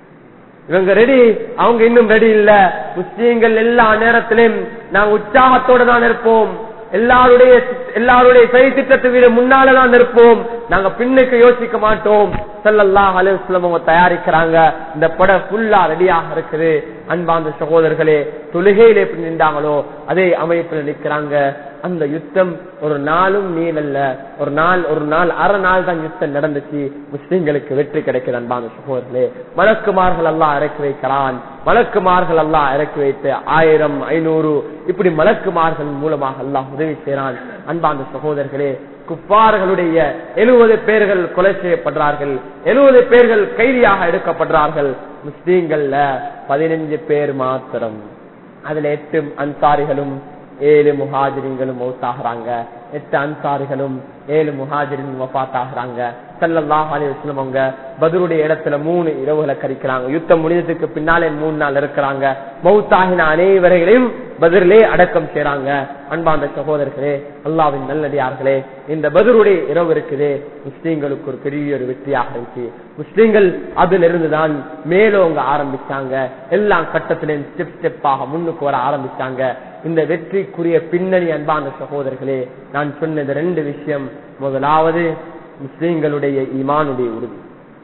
இவங்க ரெடி அவங்க இன்னும் ரெடி இல்ல முஸ்லீம்கள் எல்லா நேரத்திலும் நாங்க உற்சாகத்தோட தான் இருப்போம் எல்லாருடைய எல்லாருடைய சரி திட்டத்தை விட முன்னாலதான் இருப்போம் நாங்க பின்னுக்கு யோசிக்க மாட்டோம் செல்லல்லாஹ் அலுவலம் அவங்க தயாரிக்கிறாங்க இந்த படம் ஃபுல்லா ரெடியாக இருக்குது அன்பாந்த சகோதரர்களே தொழுகையில எப்படி நின்றாங்களோ அதே அமைப்புல நிக்கிறாங்க அந்த யுத்தம் ஒரு நாளும் நீளல்ல ஒரு நாள் ஒரு நாள் அரை நாள் தான் யுத்தம் நடந்துச்சு முஸ்லிம்களுக்கு வெற்றி கிடைக்குது அன்பான சகோதரர்களே மலக்குமார்கள் எல்லாம் இறக்கி வைக்கிறான் மலக்குமார்கள் எல்லாம் இறக்கி வைத்து ஆயிரம் ஐநூறு இப்படி மலக்குமார்கள் மூலமாக எல்லாம் உதவி செய்யறான் அன்பான சகோதரர்களே குப்பார்களுடைய எழுபது பேர்கள் கொலை செய்யப்படுறார்கள் எழுபது பேர்கள் கைதியாக எடுக்கப்படுறார்கள் முஸ்லீம்கள்ல பதினஞ்சு பேர் மாத்திரம் அதுல எட்டு அன்சாரிகளும் ஏழு முஹாஜிரிங்களும் மௌத்தாகிறாங்க எட்டு அன்சாரிகளும் ஏழு முஹாஜிரின் வபாத்தாகிறாங்க சல்லல்லாஹ் அலி வஸ்லம் அவங்க பதருடைய இடத்துல மூணு இரவுகளை கறிக்கிறாங்க யுத்தம் முடிஞ்சதுக்கு பின்னாலே மூணு நாள் இருக்கிறாங்க மௌத்தாகின அனைவரையும் பதிலே அடக்கம் செய்யறாங்க அன்பாந்த சகோதரர்களே அல்லாவின் நல்லடியார்களே இந்த பதிலுடைய இரவு இருக்குது முஸ்லீம்களுக்கு ஒரு பெரிய ஒரு வெற்றியாக இருந்துச்சு முஸ்லீம்கள் அதுல இருந்துதான் மேலோங்க ஆரம்பிச்சாங்க எல்லா கட்டத்திலையும் ஸ்டெப் ஸ்டெப்பாக முன்னுக்கு வர ஆரம்பிச்சாங்க இந்த வெற்றிக்குரிய பின்னணி அன்பான சகோதரர்களே நான் சொன்னது ரெண்டு விஷயம் முதலாவது முஸ்லீம்களுடைய ஈமானுடைய உறுதி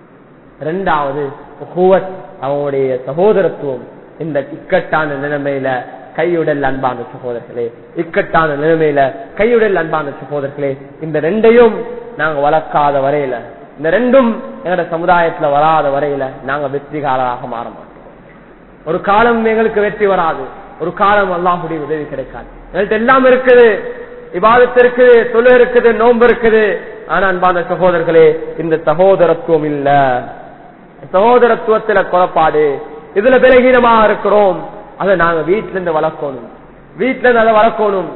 இரண்டாவது அவங்களுடைய சகோதரத்துவம் இந்த இக்கட்டான நிலைமையில கையுடல் அன்பான சகோதரர்களே இக்கட்டான நிலைமையில கையுடல் அன்பான சகோதரர்களே இந்த ரெண்டையும் நாங்க வளர்க்காத வரையில இந்த ரெண்டும் எங்களோட சமுதாயத்துல வராத வரையில நாங்க வெற்றிகாரராக மாற மாட்டோம் ஒரு காலம் எங்களுக்கு வெற்றி வராது ஒரு காலம் அல்லாஹுடைய உதவி கிடைக்காது எங்கள்கிட்ட எல்லாம் இருக்குது விவாதத்து இருக்குது தொழு இருக்குது நோன்பு இருக்குது ஆனா அன்பான சகோதரர்களே இந்த சகோதரத்துவம் இல்ல சகோதரத்துவத்துல குறப்பாடு இதுல பலகீனமாக இருக்கிறோம் அதை நாங்க வீட்டுல இருந்து வளர்க்கணும் வீட்டுல இருந்து அதை வளர்க்கணும்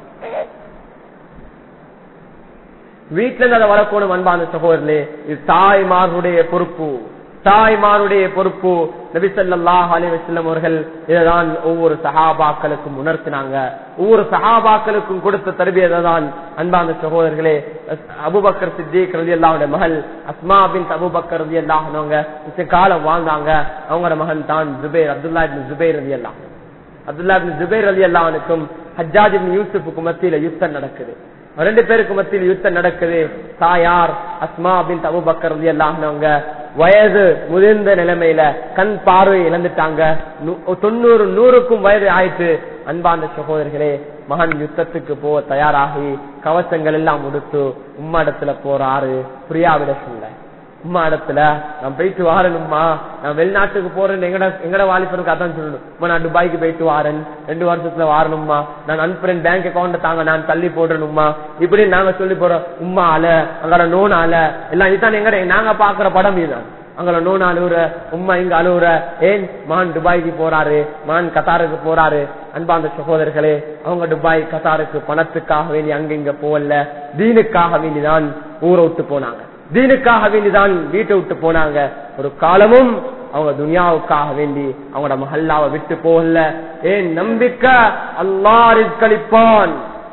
வீட்டுல இருந்து அதை வளர்க்கணும் அன்பான சகோதரர்களே இது தாய்மாருடைய பொறுப்பு தாய்மாருடைய பொறுப்பு நபிசல்லாஹ் அலிவசல்லம் அவர்கள் இதைதான் ஒவ்வொரு சஹாபாக்களுக்கும் உணர்த்தினாங்க ஒவ்வொரு சஹாபாக்களுக்கும் கொடுத்த தருவியதை தான் அன்பான சகோதரர்களே அபுபக்கர் சித்திக் ரதி அல்லாவுடைய மகள் அஸ்மா பின் அபுபக்கர் ரதி அல்லாஹனவங்க காலம் வாழ்ந்தாங்க அவங்களோட மகன் தான் ஜுபேர் அப்துல்லா பின் ஜுபேர் ரதி அல்லாஹ் அப்துல்லா பின் ஜுபேர் ரதி அல்லாஹனுக்கும் ஹஜ்ஜாஜ் பின் யூசுஃபுக்கும் மத்தியில யுத்தம் நடக்குது ரெண்டு பேருக்கு மத்தியில் யுத்தம் நடக்குது தாயார் அஸ்மா பின் அபுபக்கர் ரதி அல்லாஹனவங்க வயது முதிர்ந்த நிலைமையில கண் பார்வை இழந்துட்டாங்க தொண்ணூறு நூறுக்கும் வயது ஆயிட்டு அன்பாந்த சகோதரர்களே மகன் யுத்தத்துக்கு போக தயாராகி கவசங்கள் எல்லாம் முடித்து உம்மா இடத்துல போறாரு பிரியாவிட சொல்ல உம்மா இடத்துல நான் போயிட்டு வாரணும்மா நான் வெளிநாட்டுக்கு போறேன் எங்கட எங்கட வாலிபனுக்கு அதான் சொல்லணும் நான் துபாய்க்கு போயிட்டு வாரேன் ரெண்டு வருஷத்துல வாரணும்மா நான் அனுப்புறேன் பேங்க் அக்கௌண்ட் தாங்க நான் தள்ளி போடுறேனும்மா இப்படி நாங்க சொல்லி போறோம் உம்மா அல அங்கட நோன் அல எல்லாம் இதுதான் எங்கட நாங்க பாக்குற படம் இதுதான் அங்க நோன் அழுவுற உம்மா இங்க அழுவுற ஏன் மான் துபாய்க்கு போறாரு மான் கத்தாருக்கு போறாரு அன்பாந்த சகோதரர்களே அவங்க துபாய் கத்தாருக்கு பணத்துக்காக வேண்டி அங்க இங்க போகல தீனுக்காக வேண்டிதான் ஊரை விட்டு போனாங்க தீனுக்காக வேண்டிதான் வீட்டை விட்டு போனாங்க ஒரு காலமும் அவங்க துனியாவுக்காக வேண்டி அவங்களோட மஹல்லாவை விட்டு போகல ஏன் நம்பிக்கை அல்லாரில் கழிப்பான்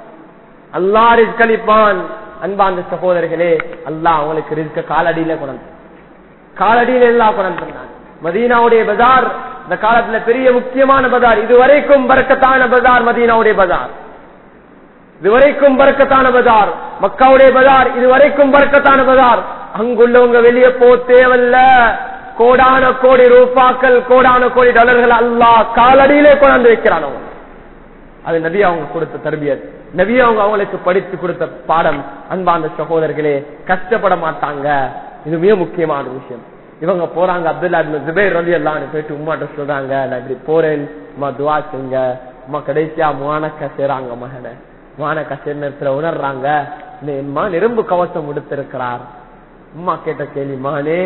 அல்லாரில் கழிப்பான் அன்பாந்த சகோதரர்களே அல்லாஹ் அவங்களுக்கு இருக்க காலடியில கொண்டு காலடியில எல்லாம் கொண்டு வந்தான் மதீனாவுடைய பஜார் இந்த காலத்துல பெரிய முக்கியமான பஜார் இதுவரைக்கும் பறக்கத்தான பஜார் மதீனாவுடைய பஜார் இதுவரைக்கும் பறக்கத்தான பஜார் மக்காவுடைய பஜார் இதுவரைக்கும் பறக்கத்தான பஜார் அங்குள்ளவங்க வெளியே போ தேவல்ல கோடான கோடி ரூபாக்கள் கோடான கோடி டாலர்கள் அல்லா காலடியிலே கொண்டாந்து வைக்கிறான் அவங்க அது நபி அவங்க கொடுத்த தர்பியத் நபி அவங்க அவங்களுக்கு படித்து கொடுத்த பாடம் அன்பாந்த சகோதரர்களே கஷ்டப்பட மாட்டாங்க இது மிக முக்கியமான விஷயம் இவங்க போறாங்க அப்துல்லா ஜுபேர் ரவி எல்லாம் போயிட்டு உமாட்ட சொல்றாங்க நான் இப்படி போறேன் உமா துவா செய்ங்க உமா கடைசியா மானக்க செய்றாங்க மகனை மானக்க செய்ற நேரத்துல உணர்றாங்க இந்த எம்மா நெரும்பு கவசம் உடுத்திருக்கிறார் உமா கேட்ட கேள்வி மகனே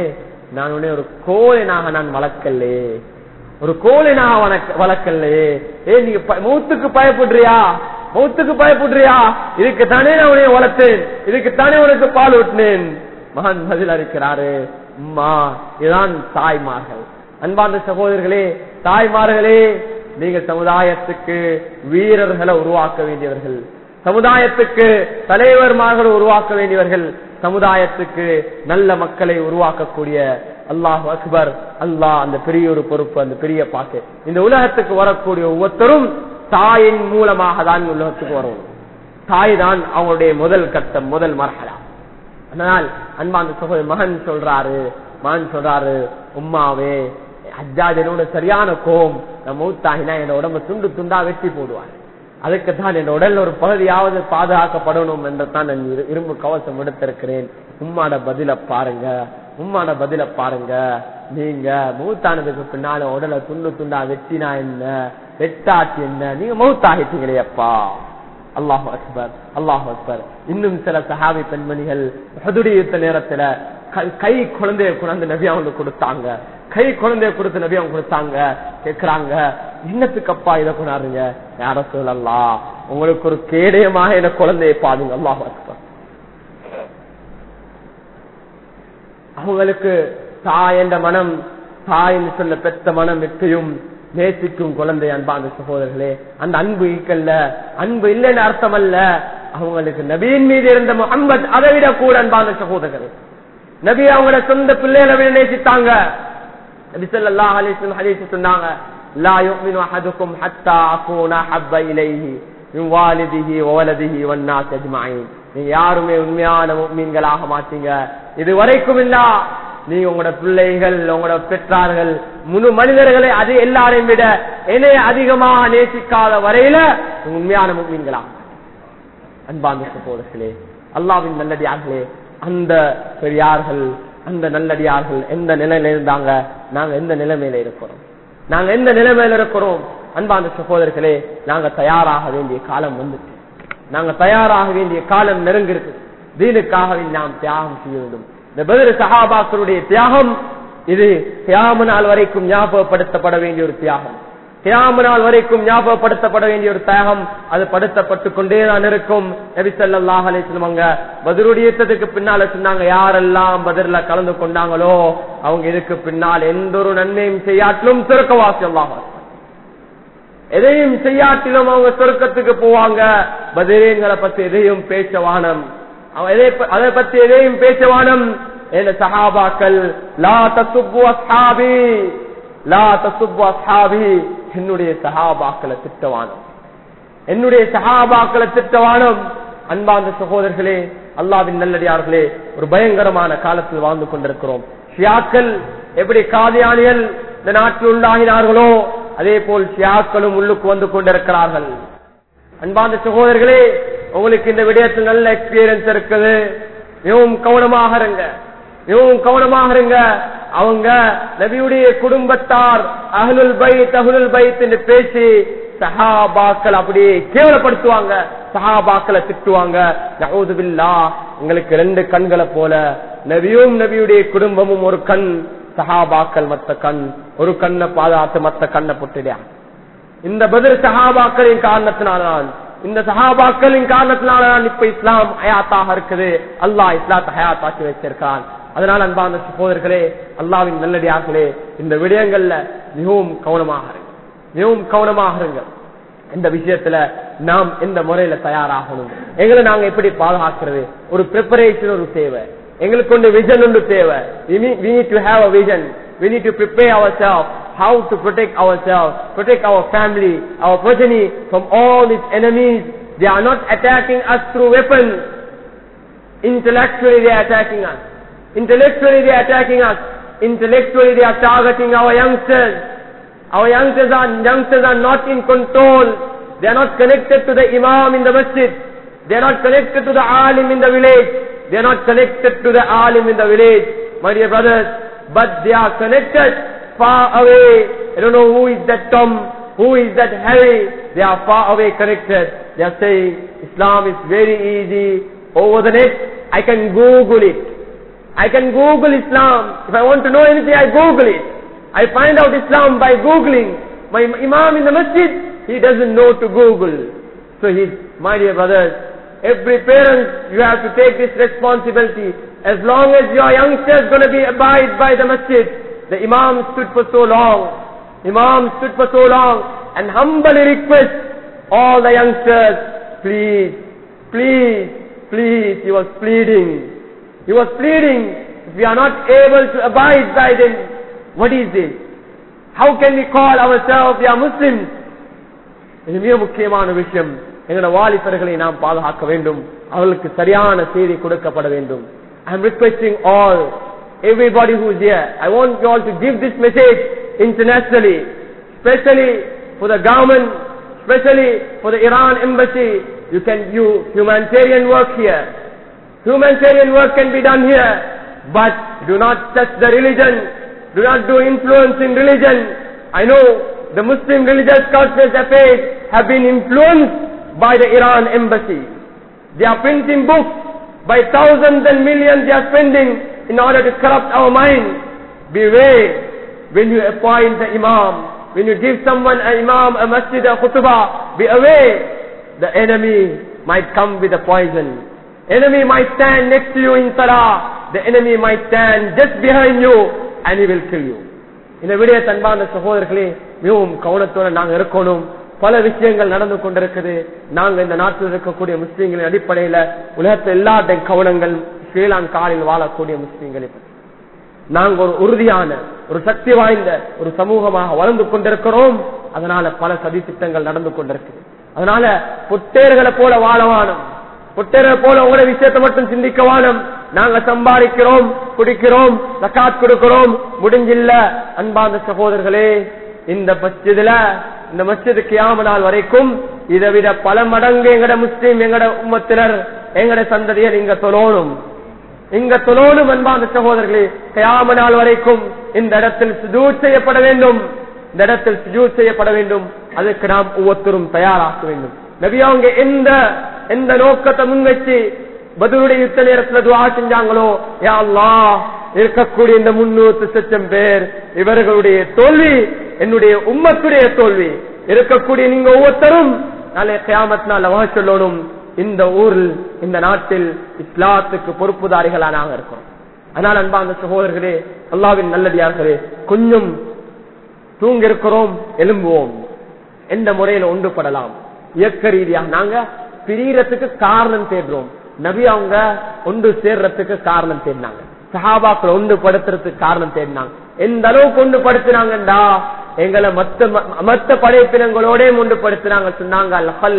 நான் உன்னை ஒரு கோழினாக நான் வளர்க்கலே ஒரு கோழினாக வளர்க்க- வளர்க்கலையே ஏ நீ ப- மௌத்துக்கு பயப்படுறியா மௌத்துக்கு பயப்படுறியா இதுக்குத்தானே நான் உன்னை வளர்த்தேன் இதுக்குத்தானே உனக்கு பால் ஊட்டினேன் மகன் பதில் அளிக்கிறாரு அம்மா இதுதான் தாய்மார்கள் அன்பார்ந்த சகோதரர்களே தாய்மார்களே நீங்க சமுதாயத்துக்கு வீரர்களை உருவாக்க வேண்டியவர்கள் சமுதாயத்துக்கு தலைவர்மார்கள் உருவாக்க வேண்டியவர்கள் சமுதாயத்துக்கு நல்ல மக்களை உருவாக்கக்கூடிய அல்லாஹ் அக்பர் அல்லாஹ் அந்த பெரிய ஒரு பொறுப்பு அந்த பெரிய பாக்கு இந்த உலகத்துக்கு வரக்கூடிய ஒவ்வொருத்தரும் தாயின் மூலமாக தான் உலகத்துக்கு வரணும் தாய் தான் அவங்களுடைய முதல் கட்டம் முதல் மரஹலா அதனால் அன்பாந்த சகோதரி மகன் சொல்றாரு மகன் சொல்றாரு உம்மாவே அஜாஜ் என்னோட சரியான கோம் நான் மூத்தாகினா என் உடம்ப துண்டு துண்டா வெட்டி போடுவார் அதுக்கு தான் என் உடல் ஒரு பகுதியாவது பாதுகாக்கப்படணும் என்று தான் நான் இரு- இரும்பு கவசம் எடுத்திருக்கிறேன் உம்மாட பதில பாருங்க உம்மாட பதில பாருங்க நீங்க மூத்தானதுக்கு பின்னால உடலை துண்டு துண்டா வெட்டினா என்ன வெட்டாச்சு என்ன நீங்க மௌத்தாகிட்டீங்களே அப்பா அல்லாஹு அக்பர் அல்லாஹு அக்பர் இன்னும் சில சஹாபி பெண்மணிகள் உஹதுடைய யுத்த நேரத்துல கை- கை குழந்தைய குழந்தை நபி அவங்க கொடுத்தாங்க கை குழந்தைய கொடுத்து நபி அவங்க கொடுத்தாங்க கேக்குறாங்க இன்னத்துக்கு அப்பா இதை கொண்டாடுங்க யார சொல்லலாம் உங்களுக்கு ஒரு கேடயமாக என குழந்தைய பாருங்க அல்லாஹு அக்பர் அவங்களுக்கு தாய் என்ற மனம் தாய் என்று சொல்ல பெற்ற மனம் எப்பயும் நேசிக்கும் குழந்தை அன்பான சகோதரர்களே அந்த அன்பு ஈக்கல்ல அன்பு இல்லைன்னு அர்த்தம் அல்ல அவங்களுக்கு நபியின் மீது இருந்த முகம்மது அதை விட கூட அன்பான சகோதரர்களே நபி அவங்கள சொந்த பிள்ளைகளை விட நேசித்தாங்க நபி ஸல்லல்லாஹு அலைஹி வஸல்லம் ஹதீஸ் சொன்னாங்க லா யுமினு அஹதுக்கும் ஹத்தா அகூன ஹப்ப இலைஹி மின் வாலிதிஹி வவலதிஹி வன்னாஸ் அஜ்மஈன் நீங்க யாருமே உண்மையான முஃமின்களாக மாட்டீங்க இது வரைக்கும் இல்ல நீங்க உங்களோட பிள்ளைகள் உங்களோட பெற்றார்கள் முழு மனிதர்களை அது எல்லாரையும் விட என்னை அதிகமாக நேசிக்காத வரையில நீங்க உண்மையான முஃமின்களா அன்பார்ந்த சகோதரர்களே அல்லாவின் நல்லடியார்களே அந்த பெரியார்கள் அந்த நல்லடியார்கள் எந்த நிலையில இருந்தாங்க நாங்க எந்த நிலைமையில இருக்கிறோம் நாங்க எந்த நிலைமையில இருக்கிறோம் அன்பார்ந்த சகோதரர்களே நாங்க தயாராக வேண்டிய காலம் வந்துட்டு நாங்க தயாராக வேண்டிய காலம் நெருங்கிருக்கு தீனுக்காக நாம் தியாகம் செய்ய வேண்டும் இந்த பதில் சஹாபாக்களுடைய தியாகம் இது தியாம நாள் வரைக்கும் ஞாபகப்படுத்தப்பட வேண்டிய ஒரு தியாகம் கியாம நாள் வரைக்கும் ஞாபகப்படுத்தப்பட வேண்டிய ஒரு தியாகம் அது படுத்தப்பட்டுக் கொண்டேதான் இருக்கும் நபி ஸல்லல்லாஹு அலைஹி வஸல்லம் அவங்க பத்ருடைய யுத்தத்துக்கு பின்னால சொன்னாங்க யாரெல்லாம் பதிர்ல கலந்து கொண்டாங்களோ அவங்க இதுக்கு பின்னால் எந்த ஒரு நன்மையும் செய்யாட்டிலும் சொர்க்கவாசி அல்லாஹ் எதையும் செய்யாட்டிலும் அவங்க சொர்க்கத்துக்கு போவாங்க பதிரீங்களை பத்தி எதையும் பேச வானம் அவன் எதை ப- அதை பத்தி எதையும் பேச வானம் என்ன சஹாபாக்கள் லா தசுப்பு அஸ்ஹாபி லா தசுப்பு அஸ்ஹாபி என்னுடைய சஹாபாக்களை திட்டவானம் என்னுடைய சஹாபாக்களை திட்டவானம் அன்பார்ந்த சகோதரர்களே அல்லாவின் நல்லடியார்களே ஒரு பயங்கரமான காலத்தில் வாழ்ந்து கொண்டிருக்கிறோம் ஷியாக்கள் எப்படி காதியானிகள் இந்த நாட்டில் உண்டாகினார்களோ அதே போல் ஷியாக்களும் உள்ளுக்கு வந்து கொண்டிருக்கிறார்கள் அன்பார்ந்த சகோதரர்களே உங்களுக்கு இந்த விடயத்தில் நல்ல எக்ஸ்பீரியன்ஸ் இருக்குது மிகவும் கவனமாக இருங்க மிகவும் கவனமாக இருங்க அவங்க நபியுடைய குடும்பத்தார் அஹ்லுல் பைத் அஹ்லுல் பைத் என்று பேசி சஹாபாக்கள் அப்படியே கேவலப்படுத்துவாங்க சஹாபாக்களை திட்டுவாங்க நவுது பில்லா உங்களுக்கு ரெண்டு கண்களை போல நபியும் நபியுடைய குடும்பமும் ஒரு கண் சஹாபாக்கள் மத்த கண் ஒரு கண்ணை பாதுகாத்து மத்த கண்ணை புட்டிடா இந்த பதில் சஹாபாக்களின் காரணத்தினால்தான் இந்த சஹாபாக்களின் காரணத்தினால்தான் இப்ப இஸ்லாம் ஹயாத்தாக இருக்குது அல்லாஹ் இஸ்லாத்தை ஹயாத்தாக்கி வச்சிருக்கான் அதனால் அன்பான சகோதரர்களே அல்லாவின் நல்லடியார்களே இந்த விடயங்கள்ல மிகவும் கவனமாக இருங்க மிகவும் கவனமாக இருங்க இந்த விஷயத்துல நாம் எந்த முறையில தயாராகணும் எங்களை நாங்க எப்படி பாதுகாக்கிறது ஒரு ப்ரிப்பரேஷன் ஒரு தேவை எங்களுக்கு ஒன்று விஜன் ஒன்று தேவை we need we need to have a vision we need to prepare ourselves how to protect ourselves protect our family our progeny from all these enemies they are not attacking us through weapons intellectually they are attacking us intellectually they are attacking us intellectually they are targeting our youngsters our youngsters are youngsters are not in control they are not connected to the imam in the masjid they are not connected to the alim in the village they are not connected to the alim in the village my dear brothers but they are connected far away i don't know who is that tom who is that harry they are far away connected they are saying islam is very easy over the net i can google it I can Google Islam. If I want to know anything, I Google it. I find out Islam by Googling. My Imam in the masjid, he doesn't know to Google. So he, my dear brothers, every parent, you have to take this responsibility. As long as your youngster is going to be abide by the masjid, the Imam stood for so long. Imam stood for so long and humbly request all the youngsters, please, please, please, he was pleading. He was pleading, if we are not able to abide by them, what is this? How can we call ourselves, we are Muslims? இது மிக முக்கியமான விஷயம் எங்களோட வாலிபர்களை நாம் பாதுகாக்க வேண்டும் அவர்களுக்கு சரியான செய்தி கொடுக்கப்பட வேண்டும் I am requesting all everybody who is here I want you all to give this message internationally especially for the government especially for the Iran embassy you can do humanitarian work here humanitarian work can be done here but do not touch the religion do not do influence in religion I know the Muslim religious cultures affairs have been influenced by the Iran embassy. They are printing books by thousands and millions they are spending in order to corrupt our mind. Beware when you appoint the imam, when you give someone an imam, a masjid, a khutbah, be aware the enemy might come with a poison. Enemy might stand next to you in salah. The enemy might stand just behind you and he will kill you. இந்த விடைய தன்பான சகோதரர்களே மிகவும் கவனத்தோட நாங்க இருக்கணும் பல விஷயங்கள் நடந்து கொண்டிருக்குது நாங்க இந்த நாட்டில் இருக்கக்கூடிய முஸ்லீம்களின் அடிப்படையில உலகத்தில் எல்லா கவனங்கள் ஸ்ரீலங்காவில் வாழக்கூடிய முஸ்லீம்களை பற்றி நாங்க ஒரு உறுதியான ஒரு சக்தி வாய்ந்த ஒரு சமூகமாக வளர்ந்து கொண்டிருக்கிறோம் அதனால பல சதி திட்டங்கள் நடந்து கொண்டிருக்குது அதனால பொட்டேர்களை போல வாழவானம் பொட்டேரை போல உங்களோட விஷயத்தை மட்டும் சிந்திக்க வானம் நாங்க சம்பாதிக்கிறோம் குடிக்கிறோம் தக்காத் கொடுக்கிறோம் முடிஞ்சில்ல அன்பாந்த சகோதரர்களே இந்த மஸ்ஜிதுல இந்த மஸ்ஜிது கியாம நாள் வரைக்கும் இதை விட பல மடங்கு எங்கட முஸ்லீம் எங்கட உம்மத்தினர் எங்கட சந்ததியர் இங்க தொழணும் இங்க தொழணும் அன்பாந்த சகோதரர்களே கியாம நாள் வரைக்கும் இந்த இடத்தில் சுஜூத் செய்யப்பட வேண்டும் இந்த இடத்தில் சுஜூத் செய்யப்பட வேண்டும் அதுக்கு நாம் ஒவ்வொருத்தரும் தயாராக்க வேண்டும் நபி அவங்க எந்த எந்த நோக்கத்தை முன்வச்சு பதிலுடைய யுத்த நேரத்துல துவா செஞ்சாங்களோ யா அல்லாஹ் இருக்கக்கூடிய இந்த முன்னூத்து லட்சம் பேர் இவர்களுடைய தோல்வி என்னுடைய உம்மத்துடைய தோல்வி இருக்கக்கூடிய நீங்க ஒவ்வொருத்தரும் நாளை கியாமத் நாள் வகை சொல்லணும் இந்த ஊரில் இந்த நாட்டில் இஸ்லாத்துக்கு பொறுப்புதாரிகளா நாங்க இருக்கிறோம் அதனால் அன்பா அந்த சகோதரர்களே அல்லாவின் நல்லடியார்களே கொஞ்சம் தூங்க இருக்கிறோம் எலும்புவோம் எந்த முறையில ஒன்றுபடலாம் இயக்க ரீதியாக நாங்க பிரியறதுக்கு காரணம் தேடுறோம் நபி அவங்க ஒன்று சேர்றதுக்கு காரணம் தேடினாங்க சஹாபாக்கள் ஒன்று படுத்துறதுக்கு காரணம் தேடினாங்க எந்த அளவுக்கு ஒன்று படுத்தினாங்கடா எங்களை மத்த மத்த படைப்பினங்களோட ஒன்று படுத்தினாங்க சொன்னாங்க அல்ஹல்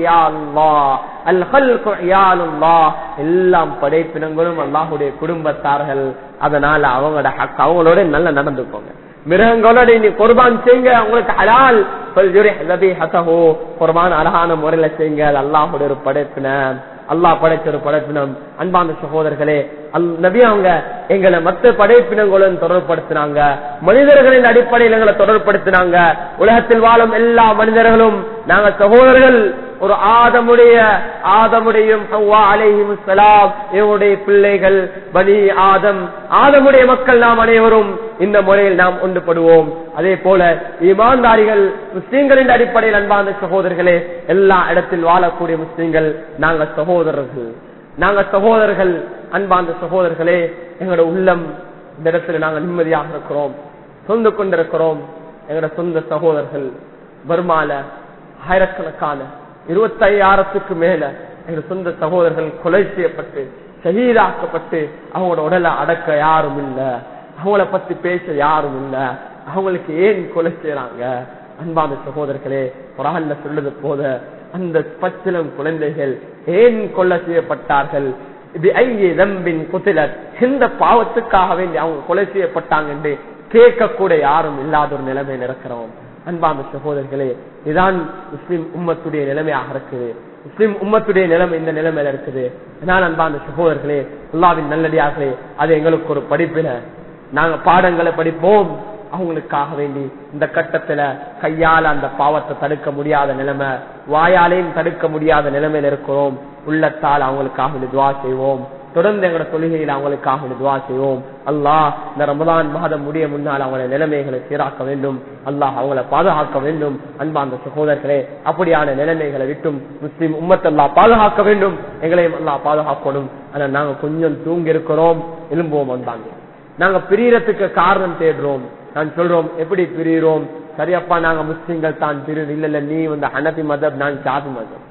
அல்ஹல் எல்லாம் படைப்பினங்களும் அல்லாஹுடைய குடும்பத்தார்கள் அதனால அவங்களோட ஹக் அவங்களோட நல்லா நடந்துக்கோங்க மிருகங்களோட நீ குர்பான் செய்யுங்க உங்களுக்கு ஹலால் குர்பான் அழகான முறையில செய்யுங்க அது அல்லாஹுடைய ஒரு படைப்பின அல்லாஹ் படைச்ச ஒரு படைப்பினம் அன்பான சகோதரர்களே நபி அவங்க எங்களை மத்த படைப்பினங்களும் தொடர்படுத்தினாங்க மனிதர்களின் அடிப்படையில் எங்களை தொடர்படுத்தினாங்க உலகத்தில் வாழும் எல்லா மனிதர்களும் நாங்க சகோதரர்கள் ஒரு ஆதமுடைய ஆதமுடையும் இவனுடைய பிள்ளைகள் பனி ஆதம் ஆதமுடைய மக்கள் நாம் அனைவரும் இந்த முறையில் நாம் ஒன்றுபடுவோம் அதே போல இமான்தாரிகள் முஸ்லீம்களின் அடிப்படையில் அன்பான சகோதரர்களே எல்லா இடத்தில் வாழக்கூடிய முஸ்லீம்கள் நாங்க சகோதரர்கள் நாங்க சகோதரர்கள் அன்பாந்த சகோதரர்களே எங்களோட உள்ளம் இந்த இடத்துல நாங்க நிம்மதியாக இருக்கிறோம் சொந்து கொண்டிருக்கிறோம் எங்களோட சொந்த சகோதரர்கள் பர்மால ஆயிரக்கணக்கான இருபத்தையாயிரத்துக்கு மேல எங்க சொந்த சகோதரர்கள் கொலை செய்யப்பட்டு ஷஹீதாக்கப்பட்டு அவங்களோட உடலை அடக்க யாரும் இல்ல அவங்கள பத்தி பேச யாரும் இல்ல அவங்களுக்கு ஏன் கொலை செய்யறாங்க அன்பான சகோதரர்களே குரான்ல சொல்லுது போத அந்த பச்சிலம் குழந்தைகள் ஏன் கொலை செய்யப்பட்டார்கள் எந்த பாவத்துக்காக வேண்டி அவங்க கொலை செய்யப்பட்டாங்க என்று கேட்க கூட யாரும் இல்லாத ஒரு நிலைமையில் இருக்கிறோம் அன்பான சகோதரர்களே இதுதான் முஸ்லிம் உம்மத்துடைய நிலைமையாக இருக்குது முஸ்லிம் உம்மத்துடைய நிலைமை இந்த நிலைமையில இருக்குது நான் அன்பான சகோதரர்களே அல்லாவின் நல்லடியார்களே அது எங்களுக்கு ஒரு படிப்பின நாங்க பாடங்களை படிப்போம் அவங்களுக்காக வேண்டி இந்த கட்டத்துல கையால அந்த பாவத்தை தடுக்க முடியாத நிலைமை வாயாலையும் தடுக்க முடியாத நிலைமையில இருக்கிறோம் உள்ளத்தால் அவங்களுக்காக வேண்டி துவா செய்வோம் தொடர்ந்து எங்களோட தொழுகையில் அவங்களுக்காக துவா செய்வோம் அல்லாஹ் இந்த ரமதான் மாதம் முடிய முன்னால் அவங்கள நிலைமைகளை சீராக்க வேண்டும் அல்லாஹ் அவங்கள பாதுகாக்க வேண்டும் அன்பார்ந்த சகோதரர்களே அப்படியான நிலைமைகளை விட்டும் முஸ்லிம் உம்மத்தல்லா பாதுகாக்க வேண்டும் எங்களையும் அல்லாஹ் பாதுகாக்கணும் ஆனா நாங்க கொஞ்சம் தூங்கி இருக்கிறோம் எலும்புவோம் வந்தாங்க நாங்க பிரியறதுக்கு காரணம் தேடுறோம் நான் சொல்றோம் எப்படி பிரிகிறோம் சரியப்பா நாங்க முஸ்லிம்கள் தான் பிரி இல்ல இல்ல நீ வந்து ஹனபி மதப் நான் ஜாதி மதம்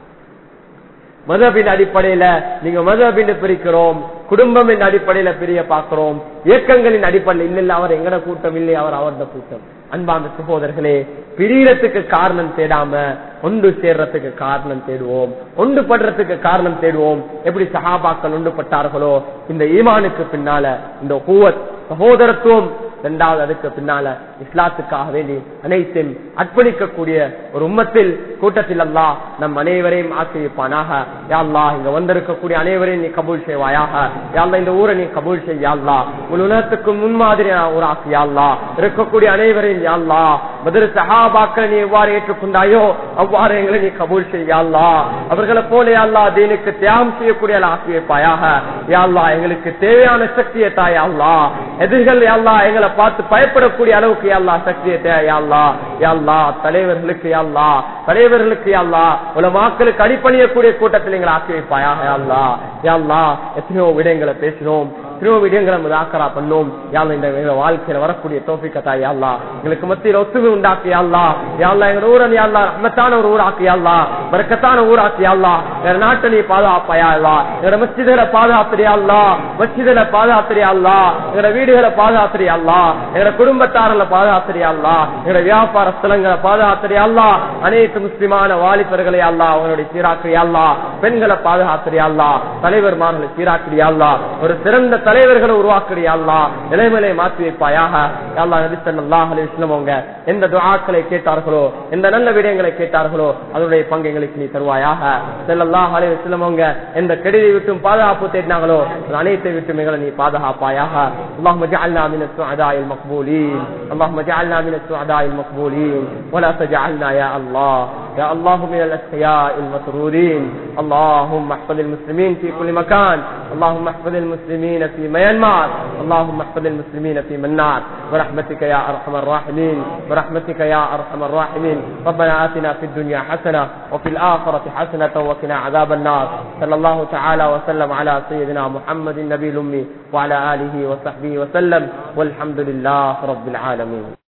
மதபின் அடிப்படையில நீங்க மதபின் பிரிக்கிறோம் குடும்பம் என்ற அடிப்படையில பிரிய பார்க்கிறோம் இயக்கங்களின் அடிப்படையில் இல்ல இல்ல அவர் எங்கட கூட்டம் இல்லை அவர் அவரது கூட்டம் அன்பாந்த சகோதரர்களே பிரியறதுக்கு காரணம் தேடாம ஒன்று சேர்றதுக்கு காரணம் தேடுவோம் ஒன்று படுறதுக்கு காரணம் தேடுவோம் எப்படி சஹாபாக்கள் ஒன்று பட்டார்களோ இந்த ஈமானுக்கு பின்னால இந்த கூவத் சகோதரத்துவம் இரண்டாவது அதுக்கு பின்னால இஸ்லாத்துக்காக வேண்டி அனைத்தையும் அர்ப்பணிக்கக்கூடிய ஒரு உம்மத்தில் கூட்டத்தில் அல்லா நம் அனைவரையும் ஆக்கிரமிப்பானாக யாழ்லா இங்க வந்திருக்கக்கூடிய அனைவரையும் நீ கபூல் செய்வாயாக யாழ்லா இந்த ஊரை நீ கபூல் செய்யாள்லா உன் உலகத்துக்கு முன்மாதிரியான ஒரு ஆக்கியாள்லா இருக்கக்கூடிய அனைவரையும் யாழ்லா பதில் சஹாபாக்களை நீ எவ்வாறு ஏற்றுக்கொண்டாயோ அவ்வாறு எங்களை நீ கபூல் செய்யாள்லா அவர்களை போல யாழ்லா தீனுக்கு தியாகம் செய்யக்கூடிய ஆக்கி வைப்பாயாக யாழ்லா எங்களுக்கு தேவையான சக்தியை தாயாள்லா எதிர்கள் யாழ்லா எங்களை பார்த்து பயப்படக்கூடிய அளவுக்கு யாழ்லா சக்தியை தேவையாள்லா யாழ்லா தலைவர்களுக்கு யாழ்லா தலைவர்களுக்கு யாழ்லா உலமாக்களுக்கு அடிப்பணியக்கூடிய கூட்டத்தில் எங்களை ஆக்கி வைப்பாயாக யாழ்லா யாழ்லா எத்தனையோ விடயங்களை பேசினோம் எத்தனையோ விடயங்களை முதாக்கரா பண்ணோம் யாழ்லா இந்த எங்க வாழ்க்கையில வரக்கூடிய தோப்பிக்கத்தா யாழ்லா எங்களுக்கு மத்தியில் ஒத்துமை உண்டாக்கி யாழ்லா யாழ்லா எங்க ஊரன் யாழ்லா ரஹ்மத்தான ஒரு ஊராக்கி யாழ்லா பறக்கத்தான ஊராக்கி யாழ்லா எங்க நாட்டை நீ பாதுகாப்பையா அல்லா எங்க மஸ்ஜிதுகளை பாதுகாத்திரியா அல்லா மஸ்ஜிதுகளை பாதுகாத்திரியா அல்லா எங்க வீடுகளை பாதுகாத்திரியா அல்லா எங்க குடும்பத்தாரர்களை பாதுகாத்திரியா அல்லா எங்க வியாபார ஸ்தலங்களை பாதுகாத்திரியா அல்லா அனைத்து முஸ்லிமான வாலிபர்களை அல்லா அவங்களுடைய சீராக்கிறியா அல்லா பெண்களை பாதுகாத்திரியா அல்லா தலைவர்மார்களை சீராக்கிறியா அல்லா ஒரு சிறந்த தலைவர்களை உருவாக்குறியா அல்லா நிலைமையை மாற்றி வைப்பாயாக அல்லா நபி ஸல்லல்லாஹு அலைஹி வஸல்லம் அவங்க எந்த துஆக்களை கேட்டார்களோ எந்த நல்ல விடயங்களை கேட்டார்களோ அதனுடைய பங்கு எங்களுக்கு நீ தருவாயாக ஸல்லல்லாஹு அலைஹி வஸல்லம் அவங்க எந்த கெடுதி விட்டும் பாதுகாப்பு தேடினாங்களோ அது அனைத்தை விட்டும் எங்களை நீ பாதுகாப்பாயாக اللهم اجعلنا من السعداء المقبولين اللهم اجعلنا من السعداء المقبولين ولا تجعلنا يا الله يا الله من الأسخياء المسرورين اللهم احفظ المسلمين في كل مكان اللهم احفظ المسلمين في ميانمار اللهم احفظ المسلمين في منار برحمتك يا أرحم الراحمين برحمتك يا أرحم الراحمين ربنا آتنا في الدنيا حسنة وفي الآخرة حسنة وقنا عذاب النار صلى الله تعالى وسلم على سيدنا محمد النبي الأمي وعلى آله وصحبه وسلم والحمد لله رب العالمين